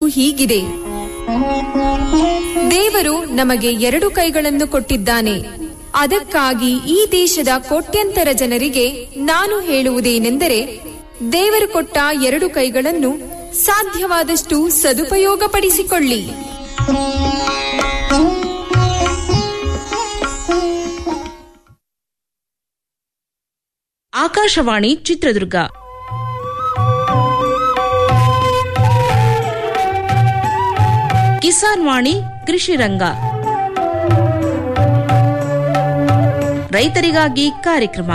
ಹೀಗಿದೆ ದೇವರು ನಮಗೆ ಎರಡು ಕೈಗಳನ್ನು ಕೊಟ್ಟಿದ್ದಾನೆ ಅದಕ್ಕಾಗಿ ಈ ದೇಶದ ಕೋಟ್ಯಂತರ ಜನರಿಗೆ ನಾನು ಹೇಳುವುದೇನೆಂದರೆ ದೇವರು ಕೊಟ್ಟ ಎರಡು ಕೈಗಳನ್ನು ಸಾಧ್ಯವಾದಷ್ಟು ಸದುಪಯೋಗಪಡಿಸಿಕೊಳ್ಳಿ ಆಕಾಶವಾಣಿ ಚಿತ್ರದುರ್ಗ ಕಿಸಾನ್ ವಾಣಿ ಕೃಷಿ ರಂಗ ರೈತರಿಗಾಗಿ ಕಾರ್ಯಕ್ರಮ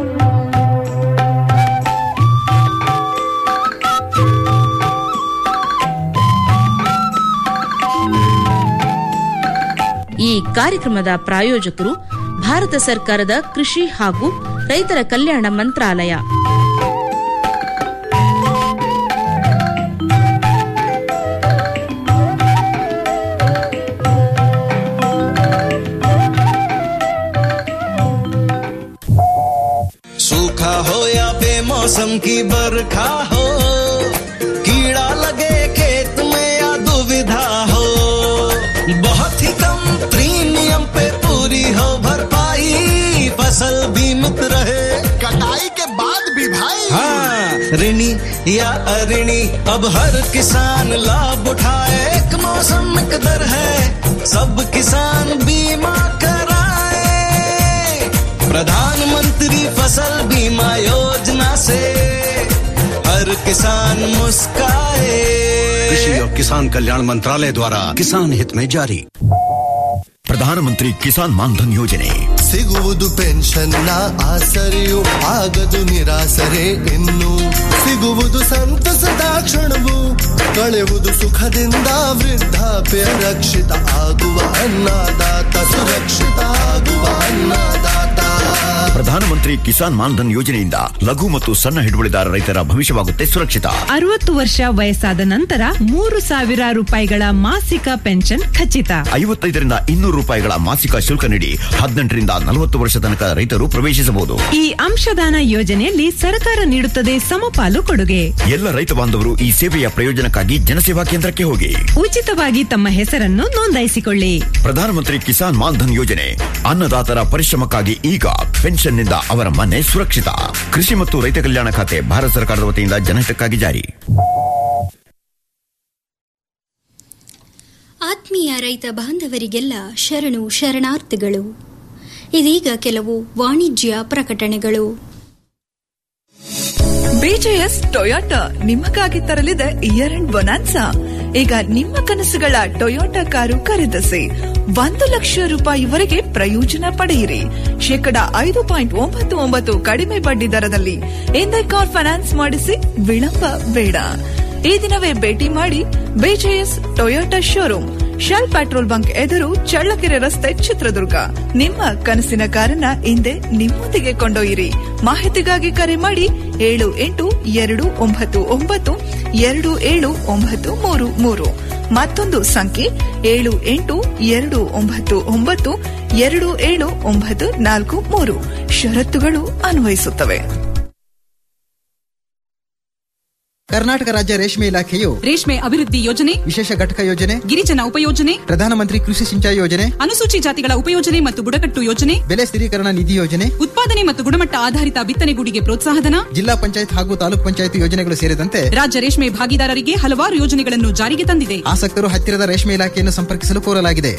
ಈ ಕಾರ್ಯಕ್ರಮದ ಪ್ರಾಯೋಜಕರು ಭಾರತ ಸರ್ಕಾರದ ಕೃಷಿ ಹಾಗೂ ರೈತರ ಕಲ್ಯಾಣ ಮಂತ್ರಾಲಯ सूखा हो या बेमौसम की बरखा हो कीड़ा लगे खेत में या दुविधा हो बहुत ही कम प्रीमियम पे पूरी हो भरपाई फसल बीमित रहे कटाई के बाद भी भाई हाँ ऋणी या अऋणी अब हर किसान लाभ उठाए एक मौसम एक दर है सब किसान बीमा कराए प्रधानमंत्री फसल बीमा योजना से हर किसान मुस्काए कृषि और किसान कल्याण मंत्रालय द्वारा किसान हित में जारी ಪ್ರಧಾನಮಂತ್ರಿ ಕಿಸಾನ್ ಮಾನ್ಧನ್ ಯೋಜನೆ ಸಿಗುವುದು ಪೆನ್ಷನ್ನ ಆಸರೆಯು ಆಗದು ನಿರಾಸರೆ ಇನ್ನು ಸಿಗುವುದು ಸಂತಸದ ಕ್ಷಣವು ಕಳೆಯುವುದು ಸುಖದಿಂದ ವೃದ್ಧಾಪ್ಯ ರಕ್ಷಿತ ಆಗುವ ಅನ್ನದಾತ ಸುರಕ್ಷಿತ ಆಗುವ ಅನ್ನದಾತ ಪ್ರಧಾನಮಂತ್ರಿ ಕಿಸಾನ್ ಮಾನ್ಧನ್ ಯೋಜನೆಯಿಂದ ಲಘು ಮತ್ತು ಸಣ್ಣ ಹಿಡುವಳಿದಾರ ರೈತರ ಭವಿಷ್ಯವಾಗುತ್ತೆ ಸುರಕ್ಷಿತ ಅರವತ್ತು ವರ್ಷ ವಯಸ್ಸಾದ ನಂತರ ಮೂರು ಸಾವಿರ ರೂಪಾಯಿಗಳ ಮಾಸಿಕ ಪೆನ್ಷನ್ ಖಚಿತ ಐವತ್ತೈದರಿಂದ ಇನ್ನೂರು ರೂಪಾಯಿಗಳ ಮಾಸಿಕ ಶುಲ್ಕ ನೀಡಿ ಹದಿನೆಂಟರಿಂದ ನಲವತ್ತು ವರ್ಷ ತನಕ ರೈತರು ಪ್ರವೇಶಿಸಬಹುದು ಈ ಅಂಶದಾನ ಯೋಜನೆಯಲ್ಲಿ ಸರ್ಕಾರ ನೀಡುತ್ತದೆ ಸಮಪಾಲು ಕೊಡುಗೆ ಎಲ್ಲ ರೈತ ಬಾಂಧವರು ಈ ಸೇವೆಯ ಪ್ರಯೋಜನಕ್ಕಾಗಿ ಜನಸೇವಾ ಕೇಂದ್ರಕ್ಕೆ ಹೋಗಿ ಉಚಿತವಾಗಿ ತಮ್ಮ ಹೆಸರನ್ನು ನೋಂದಾಯಿಸಿಕೊಳ್ಳಿ ಪ್ರಧಾನಮಂತ್ರಿ ಕಿಸಾನ್ ಮಾನ್ಧನ್ ಯೋಜನೆ ಅನ್ನದಾತರ ಪರಿಶ್ರಮಕ್ಕಾಗಿ ಈಗ ಪೆನ್ಷನ್ನಿಂದ ಅವರ ಮನೆ ಸುರಕ್ಷಿತ ಕೃಷಿ ಮತ್ತು ರೈತ ಕಲ್ಯಾಣ ಖಾತೆ ಭಾರತ ಸರ್ಕಾರದ ವತಿಯಿಂದ ಜನಹಿತಕ್ಕಾಗಿ ಜಾರಿ ಆತ್ಮೀಯ ರೈತ ಬಾಂಧವರಿಗೆಲ್ಲ ಶರಣು ಶರಣಾರ್ಥಿಗಳು ಇದೀಗ ಕೆಲವು ವಾಣಿಜ್ಯ ಪ್ರಕಟಣೆಗಳು ಬಿಜೆಎಸ್ ಟೊಯೋಟಾ ನಿಮಗಾಗಿ ತರಲಿದೆ ಇಯರ್ ಅಂಡ್ ಬೊನಾನ್ಸಾ ಈಗ ನಿಮ್ಮ ಕನಸುಗಳ ಟೊಯೋಟಾ ಕಾರು ಖರೀದಿಸಿ ಒಂದು ಲಕ್ಷ ರೂಪಾಯಿವರೆಗೆ ಪ್ರಯೋಜನ ಪಡೆಯಿರಿ ಶೇಕಡ ಐದು ಪಾಯಿಂಟ್ ಒಂಬತ್ತು ಒಂಬತ್ತು ಕಡಿಮೆ ಬಡ್ಡಿ ದರದಲ್ಲಿ ಎಂದೇ ಕಾರ್ ಫೈನಾನ್ಸ್ ಮಾಡಿಸಿ ವಿಳಂಬ ಬೇಡ ಈ ದಿನವೇ ಭೇಟಿ ಮಾಡಿ BJS Toyota showroom Shell petrol bunk ಎದುರು ಚಳ್ಳಕೆರೆ ರಸ್ತೆ ಚಿತ್ರದುರ್ಗ ನಿಮ್ಮ ಕನಸಿನ ಕಾರನ್ನ ಹಿಂದೆ ನಿಮ್ಮೊಂದಿಗೆ ಕೊಂಡೊಯ್ಯಿರಿ ಮಾಹಿತಿಗಾಗಿ ಕರೆ ಮಾಡಿ ಏಳು ಎಂಟು ಎರಡು ಒಂಬತ್ತು ಒಂಬತ್ತು ಎರಡು ಏಳು ಒಂಬತ್ತು ಮೂರು ಮೂರು ಮತ್ತೊಂದು ಸಂಖ್ಯೆ ಏಳು ಎಂಟು ಎರಡು ಒಂಬತ್ತು ಒಂಬತ್ತು ಎರಡು ಏಳು ಒಂಬತ್ತು ನಾಲ್ಕು ಮೂರು ಷರತ್ತುಗಳು ಅನ್ವಯಿಸುತ್ತವೆ ಕರ್ನಾಟಕ ರಾಜ್ಯ ರೇಷ್ಮೆ ಇಲಾಖೆಯು ರೇಷ್ಮೆ ಅಭಿವೃದ್ಧಿ ಯೋಜನೆ ವಿಶೇಷ ಘಟಕ ಯೋಜನೆ ಗಿರಿಜನ ಉಪಯೋಜನೆ ಪ್ರಧಾನಮಂತ್ರಿ ಕೃಷಿ ಸಿಂಚಾಯಿ ಯೋಜನೆ ಅನುಸೂಚಿ ಜಾತಿಗಳ ಉಪಯೋಜನೆ ಮತ್ತು ಬುಡಕಟ್ಟು ಯೋಜನೆ ಬೆಲೆ ಸ್ಥಿರೀಕರಣ ನಿಧಿ ಯೋಜನೆ ಉತ್ಪಾದನೆ ಮತ್ತು ಗುಣಮಟ್ಟ ಆಧಾರಿತ ಬಿತ್ತನೆಗೂಡಿಗೆ ಪ್ರೋತ್ಸಾಹಧನ ಜಿಲ್ಲಾ ಪಂಚಾಯತ್ ಹಾಗೂ ತಾಲೂಕ್ ಪಂಚಾಯತ್ ಯೋಜನೆಗಳು ಸೇರಿದಂತೆ ರಾಜ್ಯ ರೇಷ್ಮೆ ಭಾಗಿದಾರರಿಗೆ ಹಲವಾರು ಯೋಜನೆಗಳನ್ನು ಜಾರಿಗೆ ತಂದಿದೆ ಆಸಕ್ತರು ಹತ್ತಿರದ ರೇಷ್ಮೆ ಇಲಾಖೆಯನ್ನು ಸಂಪರ್ಕಿಸಲು ಕೋರಲಾಗಿದೆ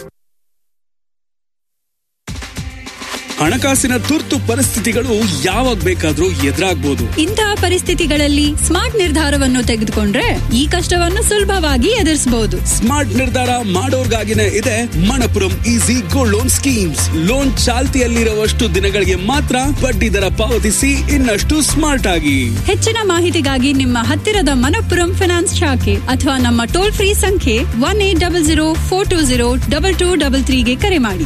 ಹಣಕಾಸಿನ ತುರ್ತು ಪರಿಸ್ಥಿತಿಗಳು ಯಾವಾಗ ಬೇಕಾದ್ರೂ ಎದುರಾಗ್ಬೋದು ಇಂತಹ ಪರಿಸ್ಥಿತಿಗಳಲ್ಲಿ ಸ್ಮಾರ್ಟ್ ನಿರ್ಧಾರವನ್ನು ತೆಗೆದುಕೊಂಡ್ರೆ ಈ ಕಷ್ಟವನ್ನು ಸುಲಭವಾಗಿ ಎದುರಿಸಬಹುದು ಸ್ಮಾರ್ಟ್ ನಿರ್ಧಾರ ಮಾಡೋರ್ಗಾಗಿನೇ ಇದೆ Manappuram easy gold loan schemes loan ಚಾಲ್ತಿಯಲ್ಲಿರುವಷ್ಟು ದಿನಗಳಿಗೆ ಮಾತ್ರ ಬಡ್ಡಿ ದರ ಪಾವತಿಸಿ ಇನ್ನಷ್ಟು ಸ್ಮಾರ್ಟ್ ಆಗಿ ಹೆಚ್ಚಿನ ಮಾಹಿತಿಗಾಗಿ ನಿಮ್ಮ ಹತ್ತಿರದ ಮನಪ್ಪುರಂ ಫಿನಾನ್ಸ್ ಶಾಖೆ ಅಥವಾ ನಮ್ಮ ಟೋಲ್ ಫ್ರೀ ಸಂಖ್ಯೆ one eight double zero four two zero double two double ತ್ರೀಗೆ ಕರೆ ಮಾಡಿ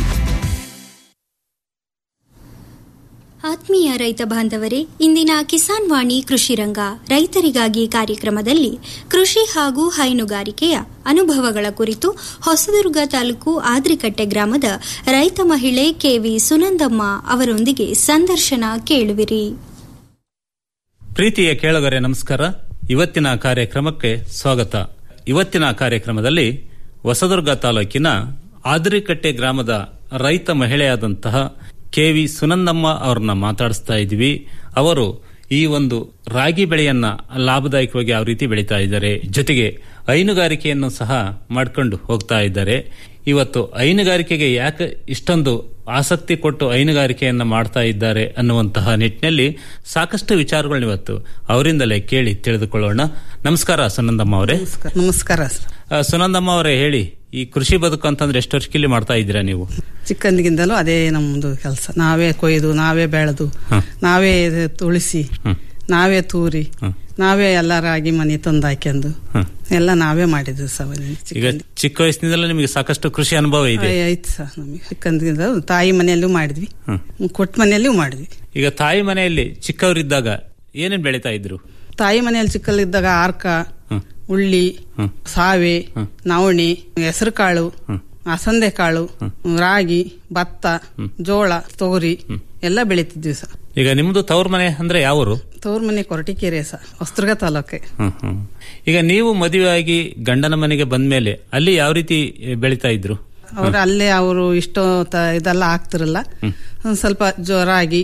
ಆತ್ಮೀಯ ರೈತ ಬಾಂಧವರೇ ಇಂದಿನ ಕಿಸಾನ್ ವಾಣಿ ಕೃಷಿ ರಂಗ ರೈತರಿಗಾಗಿ ಕಾರ್ಯಕ್ರಮದಲ್ಲಿ ಕೃಷಿ ಹಾಗೂ ಹೈನುಗಾರಿಕೆಯ ಅನುಭವಗಳ ಕುರಿತು ಹೊಸದುರ್ಗ ತಾಲೂಕು ಆದ್ರಿಕಟ್ಟೆ ಗ್ರಾಮದ ರೈತ ಮಹಿಳೆ ಕೆವಿ ಸುನಂದಮ್ಮ ಅವರೊಂದಿಗೆ ಸಂದರ್ಶನ ಕೇಳುವಿರಿ ಪ್ರೀತಿಯ ಕೇಳುಗರೆ ನಮಸ್ಕಾರ ಇವತ್ತಿನ ಕಾರ್ಯಕ್ರಮಕ್ಕೆ ಸ್ವಾಗತ ಇವತ್ತಿನ ಕಾರ್ಯಕ್ರಮದಲ್ಲಿ ಹೊಸದುರ್ಗ ತಾಲೂಕಿನ ಆದರಿಕಟ್ಟೆ ಗ್ರಾಮದ ರೈತ ಮಹಿಳೆಯಾದಂತಹ ಕೆ ವಿ ಸುನಂದಮ್ಮ ಅವ್ರನ್ನ ಮಾತಾಡಿಸ್ತಾ ಇದ್ವಿ ಅವರು ಈ ಒಂದು ರಾಗಿ ಬೆಳೆಯನ್ನ ಲಾಭದಾಯಕವಾಗಿ ಯಾವ ರೀತಿ ಬೆಳೀತಾ ಇದ್ದಾರೆ ಜೊತೆಗೆ ಹೈನುಗಾರಿಕೆಯನ್ನು ಸಹ ಮಾಡ್ಕೊಂಡು ಹೋಗ್ತಾ ಇದ್ದಾರೆ ಇವತ್ತು ಹೈನುಗಾರಿಕೆಗೆ ಯಾಕೆ ಇಷ್ಟೊಂದು ಆಸಕ್ತಿ ಕೊಟ್ಟು ಹೈನುಗಾರಿಕೆಯನ್ನ ಮಾಡ್ತಾ ಇದ್ದಾರೆ ಅನ್ನುವಂತಹ ನಿಟ್ಟಿನಲ್ಲಿ ಸಾಕಷ್ಟು ವಿಚಾರಗಳನ್ನ ಇವತ್ತು ಅವರಿಂದಲೇ ಕೇಳಿ ತಿಳಿದುಕೊಳ್ಳೋಣ ನಮಸ್ಕಾರ ಸುನಂದಮ್ಮ ಅವರೇ ನಮಸ್ಕಾರ ಸರ್ ಆ, ಸುನಂದಮ್ಮ ಅವರೇ ಹೇಳಿ ಈ ಕೃಷಿ ಬದುಕು ಅಂತಂದ್ರೆ ಎಷ್ಟು ವರ್ಷಕ್ಕಿಲ್ಲಿ ಮಾಡ್ತಾ ಇದ್ದೀರಾ ನೀವು ಚಿಕ್ಕಂದಿಗಿಂದಲೂ ಅದೇ ನಮ್ದು ಕೆಲಸ ನಾವೇ ಕೊಯ್ದು ನಾವೇ ಬೆಳೆದು ನಾವೇ ತುಳಿಸಿ ನಾವೇ ತೂರಿ ನಾವೇ ಎಲ್ಲ ರಾಗಿ ಮನೆ ತಂದು ಹಾಕ್ಯಂದು ಎಲ್ಲ ನಾವೇ ಮಾಡಿದ್ವಿ ಸರ್ ಈಗ ಚಿಕ್ಕ ವಯಸ್ಸಿನಿಂದಲೇ ನಿಮಗೆ ಸಾಕಷ್ಟು ಕೃಷಿ ಅನುಭವ ಇದೆ ಆಯ್ತು ಸರ್ ನಮಗೆ ಚಿಕ್ಕಂದಿಗಿಂದ ತಾಯಿ ಮನೆಯಲ್ಲೂ ಮಾಡಿದ್ವಿ ಕೊಟ್ಟ ಮನೆಯಲ್ಲೂ ಮಾಡಿದ್ವಿ ಈಗ ತಾಯಿ ಮನೆಯಲ್ಲಿ ಚಿಕ್ಕವರಿದ್ದಾಗ ಏನೇನ್ ಬೆಳೀತಾ ಇದ್ರು ತಾಯಿ ಮನೆಯಲ್ಲಿ ಚಿಕ್ಕಲ್ಲಿದ್ದಾಗ ಆರ್ಕ ಉಳ್ಳಿ ಸಾವೆ ನವಣಿ ಹೆಸರು ಕಾಳು ಅಸಂದೆ ಕಾಳು ರಾಗಿ ಭತ್ತ ಜೋಳ ತೊಗರಿ ಎಲ್ಲ ಬೆಳಿತಿದ್ವಿ ಸರ್ ಈಗ ನಿಮ್ದು ತವ್ರ ಮನೆ ಅಂದ್ರೆ ಯಾವರು ತವ್ರ ಮನೆ ಕೊರಟಿಕೆರೆ ಸರ್ ಹೊಸದುರ್ಗ ತಾಲೂಕೆ ಹ್ಮ್ ಹ್ಮ್ ಈಗ ನೀವು ಮದುವೆ ಆಗಿ ಗಂಡನ ಮನೆಗೆ ಬಂದ್ಮೇಲೆ ಅಲ್ಲಿ ಯಾವ ರೀತಿ ಬೆಳೀತಾ ಇದ್ರು ಅವ್ರು ಅಲ್ಲೇ ಅವರು ಇಷ್ಟೋ ತ- ಇದೆಲ್ಲ ಹಾಕ್ತಿರಲ್ಲ ಒಂದ್ ಸ್ವಲ್ಪ ಜೋ ರಾಗಿ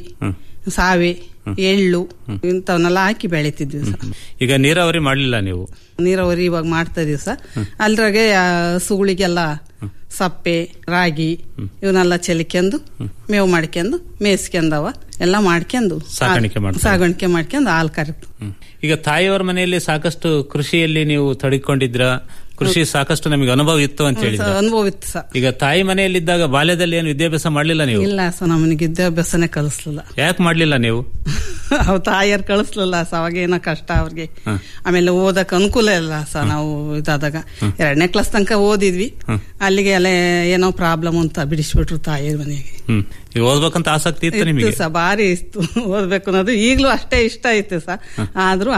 ಸಾವೆ ಎಳ್ಳು ಇಂಥವನ್ನೆಲ್ಲ ಹಾಕಿ ಬೆಳಿತಿದ್ವಿ ಸರ್ ಈಗ ನೀರಾವರಿ ಮಾಡ್ಲಿಲ್ಲ ನೀವು ನೀರಾವರಿ ಇವಾಗ ಮಾಡ್ತಾ ಇದೀವಿ ಸರ್ ಅಲ್ರಾಗೆ ಆ, ಹಸುಗಳಿಗೆಲ್ಲ ಸಪ್ಪೆ ರಾಗಿ ಇವನ್ನೆಲ್ಲ ಚೆಲ್ಕೊಂಡು ಮೇವು ಮಾಡ್ಕೊಂಡು ಮೇಯಿಸ್ಕೊಂಡವ ಎಲ್ಲ ಮಾಡ್ಕೊಂಡು ಸಾಕಾಣಿಕೆ ಮಾಡ್ತಾರೆ. ಸಾಗಾಣಿಕೆ ಮಾಡ್ಕೊಂಡು ಹಾಲು ಕರಿ ಈಗ ತಾಯಿಯವರ ಮನೆಯಲ್ಲಿ ಸಾಕಷ್ಟು ಕೃಷಿಯಲ್ಲಿ ನೀವು ತೊಡಗಿಕೊಂಡಿದ್ರ ಕೃಷಿ ಸಾಕಷ್ಟು ನಮಗೆ ಅನುಭವ ಇತ್ತು ಅಂತ ಹೇಳಿದ್ರ ಅನುಭವ ಇತ್ತು ಸರ್ ಈಗ ತಾಯಿ ಮನೆಯಲ್ಲಿದ್ದಾಗ ಬಾಲ್ಯದಲ್ಲಿ ಏನು ವಿದ್ಯಾಭ್ಯಾಸ ಮಾಡ್ಲಿಲ್ಲ ನೀವು ಇಲ್ಲ ಸರ್ ನಮಗೆ ವಿದ್ಯಾಭ್ಯಾಸನೇ ಕಲಿಸ್ಲಿಲ್ಲ ಯಾಕೆ ಮಾಡ್ಲಿಲ್ಲ ನೀವು ಅವ್ ತಾಯಿಯರ್ ಕಳಿಸ್ಲಿಲ್ಲ ಸ ಅವಾಗ ಏನೋ ಕಷ್ಟ ಅವ್ರಿಗೆ ಆಮೇಲೆ ಓದಕ್ ಅನುಕೂಲ ಇಲ್ಲ ಸ ನಾವು ಇದಾದಾಗ ಎರಡನೇ ಕ್ಲಾಸ್ ತನಕ ಓದಿದ್ವಿ ಅಲ್ಲಿಗೆ ಎಲ್ಲ ಏನೋ ಪ್ರಾಬ್ಲಮ್ ಅಂತ ಬಿಡಿಸ್ಬಿಟ್ರು ತಾಯಿಯರ್ ಮನೆಗೆ ಹ್ಮ್ ಈಗ ಓದ್ಬೇಕಂತ ಆಸಕ್ತಿ ಇತ್ತು ಇತ್ತು ನಿಮಗೆ ಸ ಭಾರಿ ಇತ್ತು ಓದ್ಬೇಕು ಅನ್ನೋದು ಈಗ್ಲೂ ಅಷ್ಟೇ ಇಷ್ಟ ಐತೆ ಸ ಆದ್ರೂ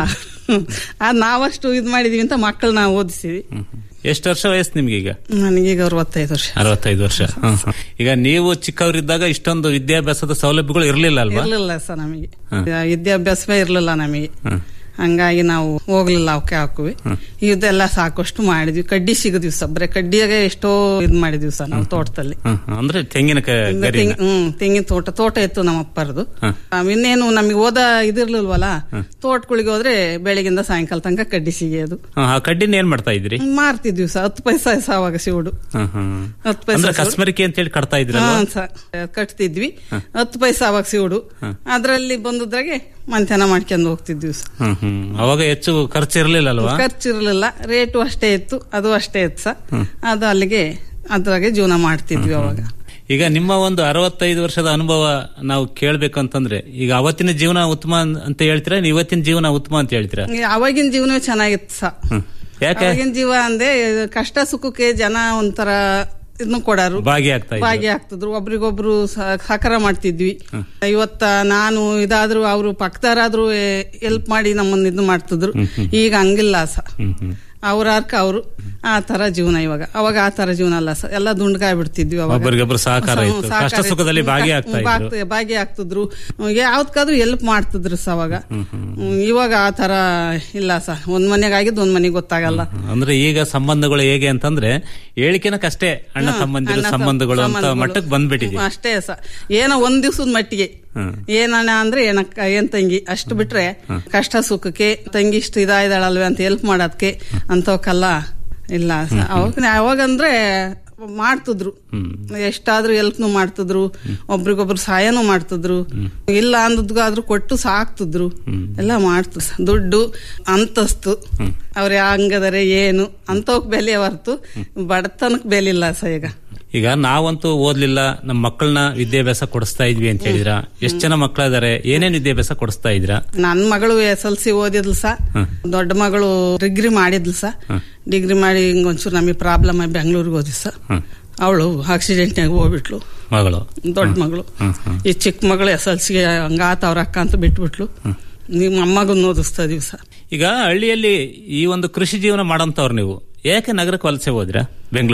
ಅದ್ ನಾವಷ್ಟು ಇದ್ ಮಾಡಿದೀವಿ ಅಂತ ಮಕ್ಕಳನ್ನ ಓದಿಸಿವಿ ಎಷ್ಟು ವರ್ಷ ವಯಸ್ಸು ನಿಮ್ಗೆ ಈಗ ನನಗೀಗ ಅರವತ್ತೈದು ವರ್ಷ ಅರವತ್ತೈದು ವರ್ಷ ಹ್ಮ್, ಹ್ಮ್. ಈಗ ನೀವು ಚಿಕ್ಕವರಿದ್ದಾಗ ಇಷ್ಟೊಂದು ವಿದ್ಯಾಭ್ಯಾಸದ ಸೌಲಭ್ಯಗಳು ಇರಲಿಲ್ಲ ಅಲ್ವಾ ಇರ್ಲಿಲ್ಲ ಸರ್ ನಮಗೆ ವಿದ್ಯಾಭ್ಯಾಸವೇ ಇರ್ಲಿಲ್ಲ ನಮಗೆ ಹಂಗಾಗಿ ನಾವು ಹೋಗ್ಲಿಲ್ಲ ಅವಕ್ಕೆ ಹಾಕುವಿ ಇದೆಲ್ಲ ಸಾಕಷ್ಟು ಮಾಡಿದ್ವಿ ಕಡ್ಡಿ ಸಿಗದ್ವಿ ಸರ್ ಬರೀ ಕಡ್ಡಿಯಾಗೆ ಎಷ್ಟೋ ಇದ್ ಮಾಡಿದ್ವಿ ಸರ್ ನಾವು ತೋಟದಲ್ಲಿ ಹ್ಮ್, ಹ್ಮ್. ಅಂದ್ರೆ ತೆಂಗಿನ ಕ- ಇಂದ ಗರಿನ. ತೆಂಗಿ- ಹ್ಮ್ ತೆಂಗಿನ ತೋಟ ತೋಟ ಇತ್ತು ನಮ್ಮ ಅಪ್ಪರದು ಇನ್ನೇನು ನಮಗೆ ಓದ ಇದಿರ್ಲಿಲ್ವಲ್ಲ ತೋಟಗಳಿಗೆ ಹೋದ್ರೆ ಬೆಳಗಿಂದ ಸಾಯಂಕಾಲ ತನಕ ಕಡ್ಡಿ ಸಿಗಿಯೋದು ಹ್ಮ್, ಆ ಕಡ್ಡಿನ ಏನ್ ಮಾಡ್ತಾ ಇದ್ರಿ ಮಾರ್ತಿದ್ವಿ ಸರ್ ಹತ್ತು ಪೈಸಾ ಸ ಅವಾಗ ಸಿವುಡು ಹ್ಮ್, ಹ್ಮ್. ಹತ್ತು ಪೈಸಾ ಅಂದ್ರೆ ಸಿವುಡು. ಕಸ್ಮರಿಕೆ ಅಂತ ಹೇಳಿ ಕಟ್ತಾ ಇದ್ರಲ್ಲ ಹಾ, ಸ- ಕಟ್ತಿದ್ವಿ ಹತ್ತು ಪೈಸಾ ಅವಾಗ ಸಿವುಡು ಅದ್ರಲ್ಲಿ ಬಂದದ್ರಾಗೆ ಮಂಥನ ಮಾಡ್ಕೊಂಡು ಹೋಗ್ತಿದ್ವಿ ಸರ್ ಹ್ಮ್ ಹ್ಮ್ ಅವಾಗ ಹೆಚ್ಚು ಖರ್ಚು ಇರ್ಲಿಲ್ಲ ಅಲ್ವಾ ಖರ್ಚಿರ್ಲಿಲ್ಲ ರೇಟು ಅಷ್ಟೇ ಇತ್ತು ಅದು ಅಷ್ಟೇ ಇತ್ತು ಸರ್ ಅದು ಅಲ್ಲಿಗೆ ಅದ್ರಾಗೆ ಜೀವನ ಮಾಡ್ತಿದ್ವಿ ಅವಾಗ ಈಗ ನಿಮ್ಮ ಒಂದು ಅರವತ್ತೈದು ವರ್ಷದ ಅನುಭವ ನಾವು ಕೇಳ್ಬೇಕು ಅಂತಂದ್ರೆ ಈಗ ಅವತ್ತಿನ ಜೀವನ ಉತ್ತಮ ಅಂತ ಹೇಳ್ತೀರಾ ನೀವು ಇವತ್ತಿನ ಜೀವನ ಉತ್ತಮ ಅಂತ ಹೇಳ್ತೀರಾ ಈ ಅವಾಗಿನ ಜೀವನವೇ ಚೆನ್ನಾಗಿತ್ತು ಸ ಯಾಕೆ ಅವಾಗಿನ ಜೀವ ಅಂದ್ರೆ ಕಷ್ಟ ಸುಖಕ್ಕೆ ಜನ ಒಂಥರ ಇದನ್ನು ಕೊಡಾರು ಭಾಗಿಯಾಗ್ತಾ ಇದ್ರು. ಭಾಗಿ ಆಗ್ತಿದ್ರು ಒಬ್ರಿಗೊಬ್ರು ಸ- ಸಹಕಾರ ಮಾಡ್ತಿದ್ವಿ ಇವತ್ತ ನಾನು ಇದಾದ್ರು ಅವರು ಪಕ್ಕದಾರಾದ್ರೂ ಹೆಲ್ಪ್ ಮಾಡಿ ನಮ್ಮನ್ನ ಇದು ಮಾಡ್ತಿದ್ರು ಈಗ ಹಂಗಿಲ್ಲ ಸ ಅವ್ರ ಅರ್ಕ ಅವರು ಆ ತರ ಜೀವನ ಇವಾಗ ಅವಾಗ ಆ ತರ ಜೀವನ ಅಲ್ಲ ಸರ್ ಎಲ್ಲ ದುಂಡ್ಕಾಯ್ ಬಿಡ್ತಿದ್ವಿ ಅವಾಗ ಒಬ್ಬರಿಗೊಬ್ರು ಸಹಕಾರ ಹ್ಮ್, ಇತ್ತು. ಸಹಕಾರ ಕಷ್ಟ ಇತ್ತು. ಸುಖದಲ್ಲಿ ಭಾಗಿಯಾಗ್ತಾ ಇದ್ರು. ಭಾಗ- ಭಾಗಿಯಾಗ್ತಿದ್ರು ಯಾವ್ದಕ್ಕಾದ್ರೂ ಹೆಲ್ಪ್ ಮಾಡ್ತಿದ್ರು ಸ ಅವಾಗ ಹ್ಮ್, ಇವಾಗ ಆ ತರ ಇಲ್ಲ ಸ ಒಂದ್ ಮನೆಗೆ ಆಗಿದ್ದು ಒಂದ್ ಮನೆಗೆ ಗೊತ್ತಾಗಲ್ಲ ಅಂದ್ರೆ ಈಗ ಸಂಬಂಧಗಳು ಹೇಗೆ ಅಂತಂದ್ರೆ ಹೇಳಿಕೆನಕಷ್ಟೇ ಅಣ್ಣ ತಮ್ಮಂದಿರು ಅಣ್ಣ ತಮ್ಮ- ಸಂಬಂಧಗಳು ಅಂತ ಸಂಬಂಧಗಳು. ಮಟ್ಟಕ್ಕೆ ಬಂದ್ಬಿಟ್ಟಿದೆ ಹ್ಮ್, ಅಷ್ಟೇ ಸ ಏನೋ ಒಂದ್ ದಿವ್ಸದ ಮಟ್ಟಿಗೆ ಏನಣ್ಣ ಅಂದ್ರೆ ಏನಕ್ಕ ಏನ್ ತಂಗಿ ಅಷ್ಟು ಬಿಟ್ರೆ ಕಷ್ಟ ಸುಖಕ್ಕೆ ತಂಗಿ ಇಷ್ಟು ಇದಾಯ್ದಾಳಲ್ವೇ ಅಂತ ಹೆಲ್ಪ್ ಮಾಡೋದಕ್ಕೆ ಅಂತವಕ್ಕೆಲ್ಲ ಇಲ್ಲ ಸ- ಅವಾಗ ಅವಾಗಂದ್ರೆ ಮಾಡ್ತಿದ್ರು ಎಷ್ಟಾದ್ರೂ ಹೆಲ್ಪ್ನು ಮಾಡ್ತಿದ್ರು ಒಬ್ರಿಗೊಬ್ರು ಸಹಾಯನೂ ಮಾಡ್ತಿದ್ರು ಇಲ್ಲ ಅಂದದ್ಗಾದ್ರೂ ಕೊಟ್ಟು ಸಾಕ್ತಿದ್ರು ಎಲ್ಲ ಮಾಡ್ತಿದ್ರು ಸ. ದುಡ್ಡು ಅಂತಸ್ತು ಅವ್ರ ಹಂಗದರೆ ಏನು ಅಂತವಕ್ ಬೆಲೆ ಹೊರ್ತು ಬಡತನಕ್ ಬೆಲೆ ಇಲ್ಲ ಸ ಈಗ ಈಗ ನಾವಂತೂ ಓದ್ಲಿಲ್ಲ ನಮ್ಮ ಮಕ್ಕಳನ್ನ ವಿದ್ಯಾಭ್ಯಾಸ ಕೊಡಿಸ್ತಾ ಇದ್ವಿ ಅಂತ ಹೇಳಿದ್ರ ಎಷ್ಟ್ ಜನ ಮಕ್ಕಳಿದಾರೆ ಏನೇನ್ ವಿದ್ಯಾಭ್ಯಾಸ ಕೊಡಿಸ್ತಾ ಇದ್ರ ನನ್ ಮಗಳು ಎಸ್ ಎಲ್ ಸಿ ಓದಿದ್ಲು ಸ ದೊಡ್ಡ ಮಗಳು ಡಿಗ್ರಿ ಮಾಡಿದ್ಲು ಸ ಡಿಗ್ರಿ ಮಾಡಿ ಹಿಂಗ್ ಒಂಚೂರು ನಮಗೆ ಪ್ರಾಬ್ಲಮ್ ಆಗಿ ಬೆಂಗಳೂರಿಗೆ ಹೋದ್ವಿ ಸ ಅವಳು ಆಕ್ಸಿಡೆಂಟ್ನಾಗ ಹೋಗ್ಬಿಟ್ಲು ಮಗಳು ದೊಡ್ಡ ಮಗಳು ಈ ಚಿಕ್ಕ ಮಗಳು ಎಸ್ ಎಲ್ ಸಿಗೆ ಹಂಗಾತ ಅವ್ರ ಅಕ್ಕ ಅಂತ ಬಿಟ್ಬಿಟ್ಲು ನಿಮ್ಮ ಅಮ್ಮಗನ್ ಓದಿಸ್ತಾ ಇದೀವಿ ಸರ್ ಈಗ ಹಳ್ಳಿಯಲ್ಲಿ ಈ ಒಂದು ಕೃಷಿ ಜೀವನ ಮಾಡಂತವ್ರು ನೀವು ಯಾಕೆ ನಗರಕ್ಕೆ ವಲಸೆ ಹೋದ್ರಾ ಬೆಂಗಳೂರಿಗೆ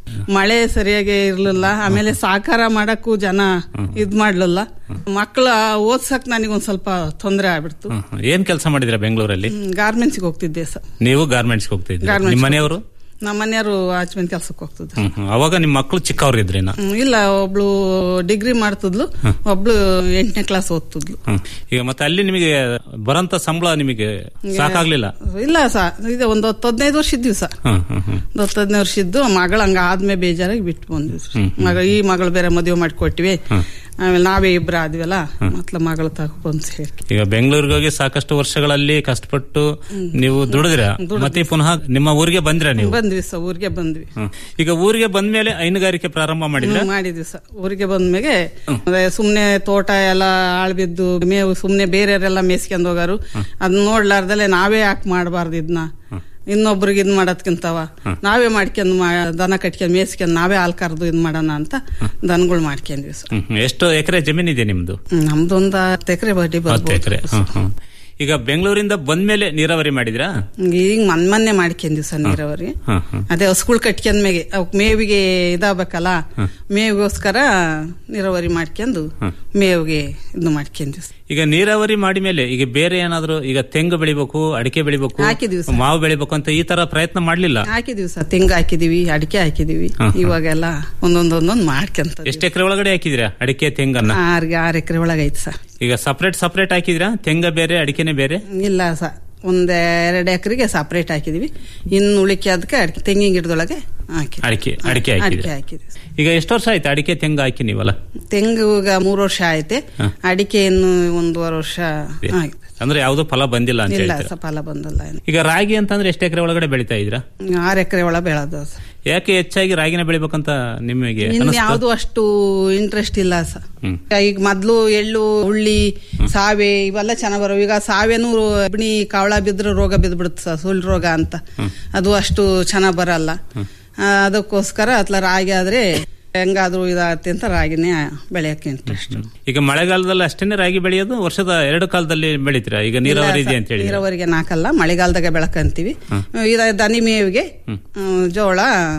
ಮಳೆ ಸರಿಯಾಗಿ ಇರ್ಲಿಲ್ಲ ಆಮೇಲೆ ಸಾಕಾರ ಮಾಡಕ್ಕೂ ಜನ ಇದ್ ಮಾಡ್ಲಿಲ್ಲ ಮಕ್ಕಳ ಓದ್ಸಕ್ ನನಗೊಂದ್ ಸ್ವಲ್ಪ ತೊಂದರೆ ಆಗ್ಬಿಡ್ತು ಹ್ಮ್, ಹ್ಮ್. ಏನ್ ಕೆಲಸ ಮಾಡಿದಿರಾ ಬೆಂಗಳೂರಲ್ಲಿ ಗಾರ್ಮೆಂಟ್ಸ್ಗೆ ಹೋಗ್ತಿದ್ದೆ ಸರ್ ನೀವು ಗಾರ್ಮೆಂಟ್ಸ್ ಹೋಗ್ತಾ ಇದ್ದೀರಾ Garments ನಿಮ್ಮ ಮನೆಯವರು ನಮ್ಮ ಮನೆಯವರು ವಾಚ್ಮೆನ್ ಕೆಲ್ಸಕ್ಕೆ ಹೋಗ್ತಿದ್ರು ಹ್ಮ್, ಹ್ಮ್. ಅವಾಗ ನಿಮ್ಮ ಮಕ್ಕಳು ಚಿಕ್ಕವ್ರು ಇದ್ರೇನ ಹ್ಮ್, ಇಲ್ಲ ಒಬ್ಳು ಡಿಗ್ರಿ ಮಾಡ್ತಿದ್ಲು ಒಬ್ಳು ಎಂಟನೇ ಕ್ಲಾಸ್ ಓದ್ತಿದ್ಲು ಹ್ಮ್. ಈಗ ಮತ್ತೆ ಅಲ್ಲಿ ನಿಮಗೆ ಬರಂತ ಸಂಬಳ ನಿಮಗೆ ಸಾಕಾಗ್ಲಿಲ್ಲ ಇಲ್ಲ ಸಾ ಇದು ಒಂದು ಹತ್ತು ಹದಿನೈದು ವರ್ಷ ಇದ್ವಿ ಸಾ ಹ್ಮ್ ಹ್ಮ್ ಹ್ಮ್ ಒಂದು ಹತ್ತು ಹದಿನೈದು ವರ್ಷ ಇದ್ದು ಮಗಳ ಹಂಗ ಆದ್ಮೇಲೆ ಬೇಜಾರಾಗಿ ಬಿಟ್ಟು ಬಂದ್ವಿ ಸರ್. ಹ್ಮ್, ಹ್ಮ್. ಮಗ ಈ ಮಗಳು ಬೇರೆ ಮದುವೆ ಮಾಡಿಕೊಟ್ಟಿವಿ ಹ್ಮ್. ಆಮೇಲೆ ನಾವೇ ಇಬ್ರು ಆದ್ವಲ್ಲ ಮತ್ಲ ಮಗಳ ತಗೊ ಬಂದು ಸೇರಿ ಈಗ ಬೆಂಗಳೂರಿಗೆ ಹೋಗಿ ಸಾಕಷ್ಟು ವರ್ಷಗಳಲ್ಲಿ ಕಷ್ಟಪಟ್ಟು ನೀವು ದುಡಿದಿರ ದುಡ್ದು. ಮತ್ತೆ ಪುನಃ ನಿಮ್ಮ ಊರಿಗೆ ಬಂದ್ರ ನೀವು ಬಂದ್ವಿ ಸರ್ ಊರಿಗೆ ಬಂದ್ವಿ ಹ್ಮ್. ಈಗ ಊರಿಗೆ ಬಂದ್ಮೇಲೆ ಹೈನುಗಾರಿಕೆ ಪ್ರಾರಂಭ ಮಾಡಿದ್ರ ಹ್ಮ್, ಮಾಡಿದ್ವಿ ಸರ್ ಊರಿಗೆ ಬಂದ್ಮೇಲೆ ಅದೇ ಸುಮ್ನೆ ತೋಟ ಎಲ್ಲ ಆಳ್ ಬಿದ್ದು ಮೇವು ಸುಮ್ನೆ ಬೇರೆಯವರೆಲ್ಲ ಮೇಸ್ಕೊಂಡ್ ಹೋಗಾರು ಅದನ್ನ ನೋಡ್ಲಾರ್ದಲೆ ನಾವೇ ಯಾಕೆ ಮಾಡಬಾರ್ದು ಇದನ್ನ ಇನ್ನೊಬ್ರಿಗೆ ಇದ್ ಮಾಡೋದ್ಕಿಂತವ ನಾವೇ ಮಾಡ್ಕೊಂಡ್ ಮಾ- ದನ ಕಟ್ಕೊಂಡ್ ಮೇಸ್ಕೊಂಡ್ ನಾವೇ ಹಾಲ್ ಕರ್ದು ಇದ್ ಮಾಡೋಣ ಅಂತ ದನಗಳು ಮಾಡ್ಕೊಂಡ್ವಿ ಸರ್ ಹ್ಮ್, ಹ್ಮ್. ಎಷ್ಟು ಎಕರೆ ಜಮೀನಿದೆ ನಿಮ್ದು ಹ್ಮ್, ನಮ್ದೊಂದ್ ಹತ್ತು ಎಕರೆ ಬಡ್ಡಿ ಹತ್ತು ಬರ್ಬೋದು ಎಕರೆ ಈಗ ಬೆಂಗಳೂರಿಂದ ಬಂದ್ಮೇಲೆ ನೀರಾವರಿ ಮಾಡಿದ್ರಾ ಈಗ ಮನ್ ಮೊನ್ನೆ ಮಾಡ್ಕೊಂಡ್ವಿ ಸರ್ ನೀರಾವರಿ ಹ್ಮ್, ಹ್ಮ್. ಅದೇ ಹಸ್ಗುಳ್ ಕಟ್ಕೊಂಡ್ಮೇಗೆ ಅವಕ್ ಮೇವಿಗೆ ಇದಾಗಬೇಕಲ್ಲ ಮೇವಿಗೋಸ್ಕರ ನೀರಾವರಿ ಮಾಡ್ಕೊಂಡು ಮೇವಿಗೆ ಇದು ಮಾಡ್ಕೊಂಡ್ವಿ ಸರ್. ಈಗ ನೀರಾವರಿ ಮಾಡಿ ಮೇಲೆ ಈಗ ಬೇರೆ ಏನಾದ್ರು ಈಗ ತೆಂಗು ಬೆಳಿಬೇಕು ಅಡಿಕೆ ಬೆಳಿಬೇಕು ಹಾಕಿದೀವಿ ಸರ್. ಮಾವು ಬೆಳಿಬೇಕು ಅಂತ ಈ ತರ ಪ್ರಯತ್ನ ಮಾಡ್ಲಿಲ್ಲ ಹಾಕಿದೀವಿ ಸರ್ ತೆಂಗು ಹಾಕಿದೀವಿ ಅಡಿಕೆ ಹಾಕಿದೀವಿ ಹಾ, ಹಾ. ಇವಾಗೆಲ್ಲ ಒಂದೊಂದೊಂದೊಂದ್ ಮಾಡ್ಕೊಂತ ಎಷ್ಟು ಎಕರೆ ಒಳಗಡೆ ಹಾಕಿದ್ರಾ ಅಡಿಕೆ ತೆಂಗನ್ನ ಆರ್ಗೆ ಆರ್ ಎಕರೆ ಒಳಗೈತಿ ಸರ್ ಈಗ ಸಪರೇಟ್ ಸಪರೇಟ್ ಹಾಕಿದ್ರಾ ತೆಂಗ ಬೇರೆ ಅಡಿಕೆನೆ ಬೇರೆ ಇಲ್ಲ ಸರ್ ಒಂದ್ ಎರಡು ಎಕರೆಗೆ ಸಪರೇಟ್ ಹಾಕಿದೀವಿ ಇನ್ನು ಉಳಿಕೆ ಅದಕ್ಕೆ ಅಡಿಕೆ ತೆಂಗಿನ ಗಿಡದೊಳಗೆ ಹಾಕಿ ಅಡಿಕೆ ಅಡಿಕೆ ಅಡಿಕೆ ಹಾಕಿದ್ರಾ ಹಾಕಿದ್ವಿ ಈಗ ಎಷ್ಟು ವರ್ಷ ಆಯ್ತು ಅಡಿಕೆ ತೆಂಗು ಹಾಕಿ ನೀವಲ್ಲ ತೆಂಗು ಈಗ ಮೂರು ವರ್ಷ ಆಯ್ತೆ ಹಾ. ಅಡಿಕೆ ಇನ್ನು ಒಂದೂವರೆ ವರ್ಷ ಆಯ್ತು ಅಂದ್ರೆ ಯಾವ್ದು ಫಲ ಬಂದಿಲ್ಲ ಅಂತ ಇಲ್ಲ ಹೇಳ್ತೀರಾ ಸಫಲ ಬಂದಲ್ಲ ಏನು ಈಗ ರಾಗಿ ಅಂತಂದ್ರೆ ಎಷ್ಟು ಎಕರೆ ಒಳಗಡೆ ಬೆಳಿತಾ ಇದ್ರಾ ಆರು ಎಕರೆ ಒಳ ಬೆಳೆದ ಯಾಕೆ ಹೆಚ್ಚಾಗಿ ರಾಗಿನ ಬೆಳಿಬೇಕಂತ ನಿಮಗೆ ಇನ್ ಅನಿಸ್ತು? ಯಾವ್ದು ಅಷ್ಟು ಇಂಟ್ರೆಸ್ಟ್ ಇಲ್ಲ ಸರ್ ಹ್ಮ್. ಈಗ ಮೊದ್ಲು ಎಳ್ಳು ಉಳ್ಳಿ ಸಾವೆ ಇವೆಲ್ಲ ಚೆನ್ನಾಗ್ ಬರೋ ಈಗ ಸಾವೆನೂ ಅಬ್ಣಿ ಕಾವಳ ಬಿದ್ರೆ ರೋಗ ಬಿದ್ಬಿಡುತ್ತೆ ಸರ್ ಸುಳ್ಳು ರೋಗ ಅಂತ ಅದು ಅಷ್ಟು ಚೆನ್ನಾಗ್ ಬರಲ್ಲ ಆ, ಅದಕ್ಕೋಸ್ಕರ ಅತ್ಲ ರಾಗಿ ಆದ್ರೆ ಹೆಂಗಾದ್ರೂ ಇದಾಗತ್ತೆ ಅಂತ ರಾಗಿನೇ ಬೆಳೆಯಕ್ಕೆ ಇಂಟ್ರೆಸ್ಟ್ ಈಗ ಮಳೆಗಾಲದಲ್ಲಿ ಅಷ್ಟೇನೆ ರಾಗಿ ಬೆಳೆಯೋದು ವರ್ಷದ ಎರಡು ಕಾಲದಲ್ಲಿ ಬೆಳಿತೀರಾ ಈಗ ನೀರಾವರಿ ಇದೆ ಅಂತ ಹೇಳಿ ನೀರಾವರಿಗೆ ನಾಕಲ್ಲ ಮಳೆಗಾಲದಾಗ ಬೆಳಕಂತೀವಿ ಇದ ದನಿ ಮೇವಿಗೆ ಹ್ಮ್, ಜೋಳ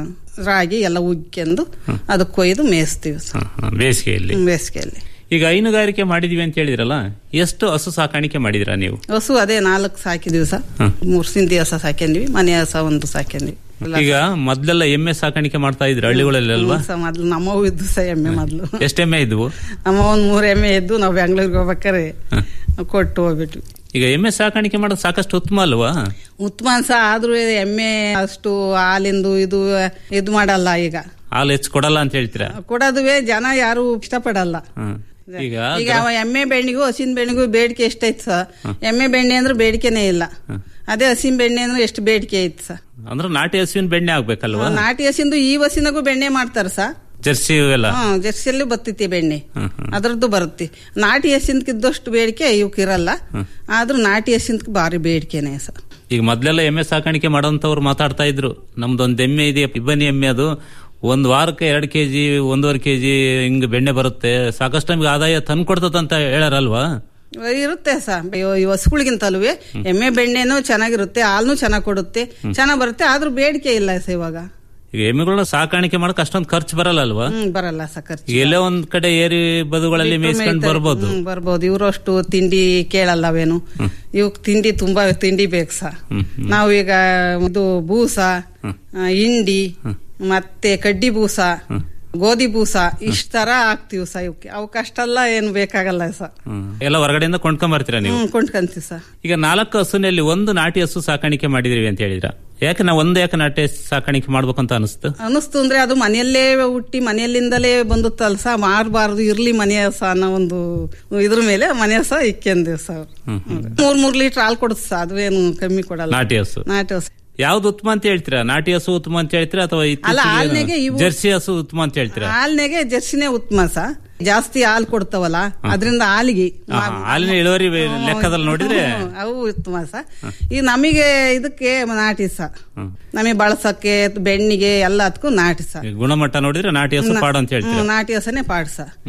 ರಾಗಿ ಎಲ್ಲ ಉಗ್ಕೊಂಡು ಅದಕ್ಕೆ ಕೊಯ್ದು ಮೇಯಿಸ್ತೀವಿ ಸರ್ ಬೇಸಿಗೆಯಲ್ಲಿ ಬೇಸಿಗೆಯಲ್ಲಿ ಈಗ ಹೈನುಗಾರಿಕೆ ಮಾಡಿದೀವಿ ಅಂತ ಹೇಳಿದ್ರಲ್ಲ ಎಷ್ಟು ಹಸು ಸಾಕಾಣಿಕೆ ಮಾಡಿದಿರಾ ನೀವು ಹಸು ಅದೇ ನಾಲ್ಕು ಸಾಕಿದೀವಿ ಸರ್ ಮೂರ್ ಸಿಂಧಿ ಹಸ ಸಾಕ್ಯಂದ್ವಿ ಮನೆ ಹಸ ಒಂದು ಸಾಕ್ಯಂದ್ವಿ ಎಲ್ಲ ಈಗ ಮೊದ್ಲೆಲ್ಲ ಎಮ್ಮೆ ಸಾಕಾಣಿಕೆ ಮಾಡ್ತಾ ಇದ್ರು ಹಳ್ಳಿಗಳಲ್ಲಿ ಅಲ್ವಾ ಹ್ಮ್, ಸ ಮೊದ್ಲು ನಮ್ಮವು ಇದ್ದು ಸ ಎಮ್ಮೆ ಮೊದ್ಲು ಎಷ್ಟು ಎಮ್ಮೆ ಇದ್ವು ನಮ್ಮ ಒಂದ್ ಮೂರ್ ಎಮ್ಮೆ ಇದ್ದು ನಾವು ಬೆಂಗಳೂರಿಗೆ ಹೋಗ್ಬೇಕಾರೆ ಕೊಟ್ಟು ಹೋಗ್ಬಿಟ್ವಿ ಈಗ ಎಮ್ಮೆ ಸಾಕಾಣಿಕೆ ಮಾಡೋದು ಸಾಕಷ್ಟು ಉತ್ತಮ ಅಲ್ವಾ ಉತ್ತಮ ಅನ್ಸ ಆದ್ರೂ ಎಮ್ಮೆ ಅಷ್ಟು ಹಾಲಿಂದು ಇದು ಇದು ಮಾಡಲ್ಲ ಈಗ ಹಾಲು ಹೆಚ್ಚು ಕೊಡಲ್ಲ ಅಂತ ಹೇಳ್ತೀರಾ ಕೊಡೋದುವೆ ಜನ ಯಾರು ಇಷ್ಟಪಡಲ್ಲ ಹ್ಮ್. ಈಗ ಈಗ ಅವ ಎಮ್ಮೆ ಬೆಣ್ಣಿಗೂ ಹಸಿನ ಬೆಣ್ಣಿಗೂ ಬೇಡಿಕೆ ಎಷ್ಟೈತ್ ಸರ್ ಎಮ್ಮೆ ಬೆಣ್ಣೆ ಅಂದ್ರೆ ಬೇಡಿಕೆನೇ ಇಲ್ಲ ಅದೇ ಹಸಿನ ಬೆಣ್ಣೆ ಅಂದ್ರೆ ಎಷ್ಟು ಬೇಡಿಕೆ ಐತ್ ಸರ್ ಅಂದ್ರೆ ನಾಟಿ ಹಸುವಿನ ಬೆಣ್ಣೆ ಆಗ್ಬೇಕಲ್ವಾ ನಾಟಿ ಹಸಿಂದು ಈ ಹಸಿನಾಗೂ ಬೆಣ್ಣೆ ಮಾಡ್ತಾರ ಸರ್ ಜರ್ಸಿ ಇವೆಲ್ಲ ಹ್ಮ್ ಜರ್ಸಿಯಲ್ಲೂ ಬರ್ತೈತಿ ಬೆಣ್ಣೆ ಅದ್ರದ್ದು ಬರುತ್ತೆ ನಾಟಿ ಹಸಿಂದಕ್ಕಿದ್ದಷ್ಟು ಬೇಡಿಕೆ ಇವಕ್ಕಿರಲ್ಲ ಆದ್ರೂ ನಾಟಿ ಹಸಿಂದಕ್ಕೆ ಭಾರಿ ಬೇಡಿಕೆನೆ ಸರ್ ಈಗ ಮೊದ್ಲೆಲ್ಲ ಎಮ್ಮೆ ಸಾಕಾಣಿಕೆ ಮಾಡೋಂಥವ್ರು ಮಾತಾಡ್ತಾ ಇದ್ರು ನಮ್ದೊಂದ್ ಎಮ್ಮೆ ಇದೆ ಇಬ್ಬನಿ ಎಮ್ಮೆ ಅದು ಒಂದ್ ವಾರಕ್ಕೆ ಎರಡ್ ಕೆಜಿ ಒಂದೂವರೆ ಕೆಜಿ ಹಿಂಗ್ ಬೆಣ್ಣೆ ಬರುತ್ತೆ ಸಾಕಷ್ಟು ನಮ್ಗೆ ಆದಾಯ ತಂದು ಕೊಡ್ತದಂತ ಹೇಳಾರಲ್ವಾ ಇರುತ್ತೆ ಸರ್ ಹಸುಗಳಿಗಿಂತಲೂ ಎಮ್ಮೆ ಬೆಣ್ಣೆನೂ ಚೆನ್ನಾಗಿರುತ್ತೆ ಹಾಲ್ನು ಚೆನ್ನಾಗ್ ಕೊಡುತ್ತೆ ಚೆನ್ನಾಗ್ ಬರುತ್ತೆ ಆದ್ರೂ ಬೇಡಿಕೆ ಇಲ್ಲ ಸರ್ ಇವಾಗ ಈಗ ಎಮ್ಮೆಗಳನ್ನ ಸಾಕಾಣಿಕೆ ಮಾಡಕ್ ಅಷ್ಟೊಂದು ಖರ್ಚು ಬರಲ್ಲ ಅಲ್ವಾ ಹ್ಮ್ ಬರಲ್ಲ ಸರ್ ಈಗ ಎಲ್ಲೋ ಒಂದ್ ಕಡೆ ಏರಿ ಬದುಗಳಲ್ಲಿ ಮೇಯಿಸ್ಕೊಂಡು ಬರ್ಬೋದು ಹ್ಮ್, ಬರ್ಬೋದು ಇವರು ಅಷ್ಟು ತಿಂಡಿ ಕೇಳಲ್ಲ ಅವೇನು ಇವಕ್ ತಿಂಡಿ ತುಂಬಾ ತಿಂಡಿ ಬೇಕು ಸರ್ ನಾವು ಈಗ ಇದು ಬೂಸ ಆ, ಹಿಂಡಿ ಮತ್ತೆ ಕಡ್ಡಿ ಬೂಸ ಗೋಧಿ ಬೂಸ ಇಷ್ಟ ತರ ಹಾಕ್ತಿವಿ ಸ ಇವಕ್ಕೆ ಅವಕ್ಕೆ ಅಷ್ಟೆಲ್ಲ ಏನು ಬೇಕಾಗಲ್ಲ ಸ ಹ್ಮ್. ಎಲ್ಲ ಹೊರಗಡೆಯಿಂದ ಕೊಂಡ್ಕೊಂಡ್ ಬರ್ತೀರಾ ನೀವು ಹ್ಮ್ ಕೊಂಡ್ಕಂತೀವಿ ಸ ಈಗ ನಾಲ್ಕು ಹಸುನಲ್ಲಿ ಒಂದು ನಾಟಿ ಹಸು ಸಾಕಾಣಿಕೆ ಮಾಡಿದಿರಿ ಅಂತ ಹೇಳಿದ್ರ ಯಾಕೆ ನಾವು ಒಂದು ಯಾಕೆ ನಾಟಿ ಹಸು ಸಾಕಾಣಿಕೆ ಮಾಡ್ಬೇಕು ಅಂತ ಅನಿಸ್ತು ಅನಿಸ್ತು ಅಂದ್ರೆ ಅದು ಮನೆಯಲ್ಲೇ ಹುಟ್ಟಿ ಮನೆಯಲ್ಲಿಂದಲೇ ಬಂದುತ್ತಲ್ಲ ಸ ಮಾರಬಾರ್ದು ಇರ್ಲಿ ಮನೆಯ ಸ ಅನ್ನೋ ಒಂದು ಇದ್ರ ಮೇಲೆ ಮನೆಯ ಸ ಇಕ್ಕೆಂದಿವ್ ಸ ಅವ್ರು. ಮೂರ್ ಮೂರ್ ಲೀಟರ್ ಹಾಲು ಕೊಡುತ್ತೆ ಸ ಅದುವೇನು ಕಮ್ಮಿ ಕೊಡಲ್ಲ ನಾಟಿ ಹಸು ನಾಟಿ ಹಸು ಯಾವ್ದು ಉತ್ತಮ ಅಂತ ಹೇಳ್ತೀರಾ ನಾಟಿ ಹಸು ಉತ್ತಮ ಅಂತ ಹೇಳ್ತೀರಾ ಅಥವಾ ಅಲ್ಲ, ಇತ್ತೀಚೆಗೆ ಹಾಲ್ನಾಗೆ ಇವು- ಜರ್ಸಿ ಹಸು ಉತ್ತಮ ಅಂತ ಹೇಳ್ತೀರಾ ಹಾಲ್ನಾಗೆ ಜರ್ಸಿನೇ ಉತ್ತಮ ಸ ಜಾಸ್ತಿ ಹಾಲು ಕೊಡ್ತಾವಲ್ಲ ಅದರಿಂದ ಹಾಲಿಗೆ ಆ, ಹಾಲಿನ ಇಳುವರಿ ಲೆಕ್ಕದಲ್ಲಿ ನೋಡಿದ್ರೆ ಹ್ಮ್, ಅವು ಉತ್ತಮ ಸ ಈ ನಮಗೆ ಇದಕ್ಕೆ ನಾಟಿ ಸ ನಮಗೆ ಬಳಸಕ್ಕೆ ಬೆಣ್ಣಿಗೆ ಎಲ್ಲದಕ್ಕೂ ನಾಟಿ ಸ ಈ ಗುಣಮಟ್ಟ ನೋಡಿದ್ರೆ ನಾಟಿ ಹಸು ಪಾಡು ಅಂತ ಹೇಳ್ತೀರಾ ಹ್ಮ್, ನಾಟಿ ಹಸನೇ ಪಾಡ್ ಸ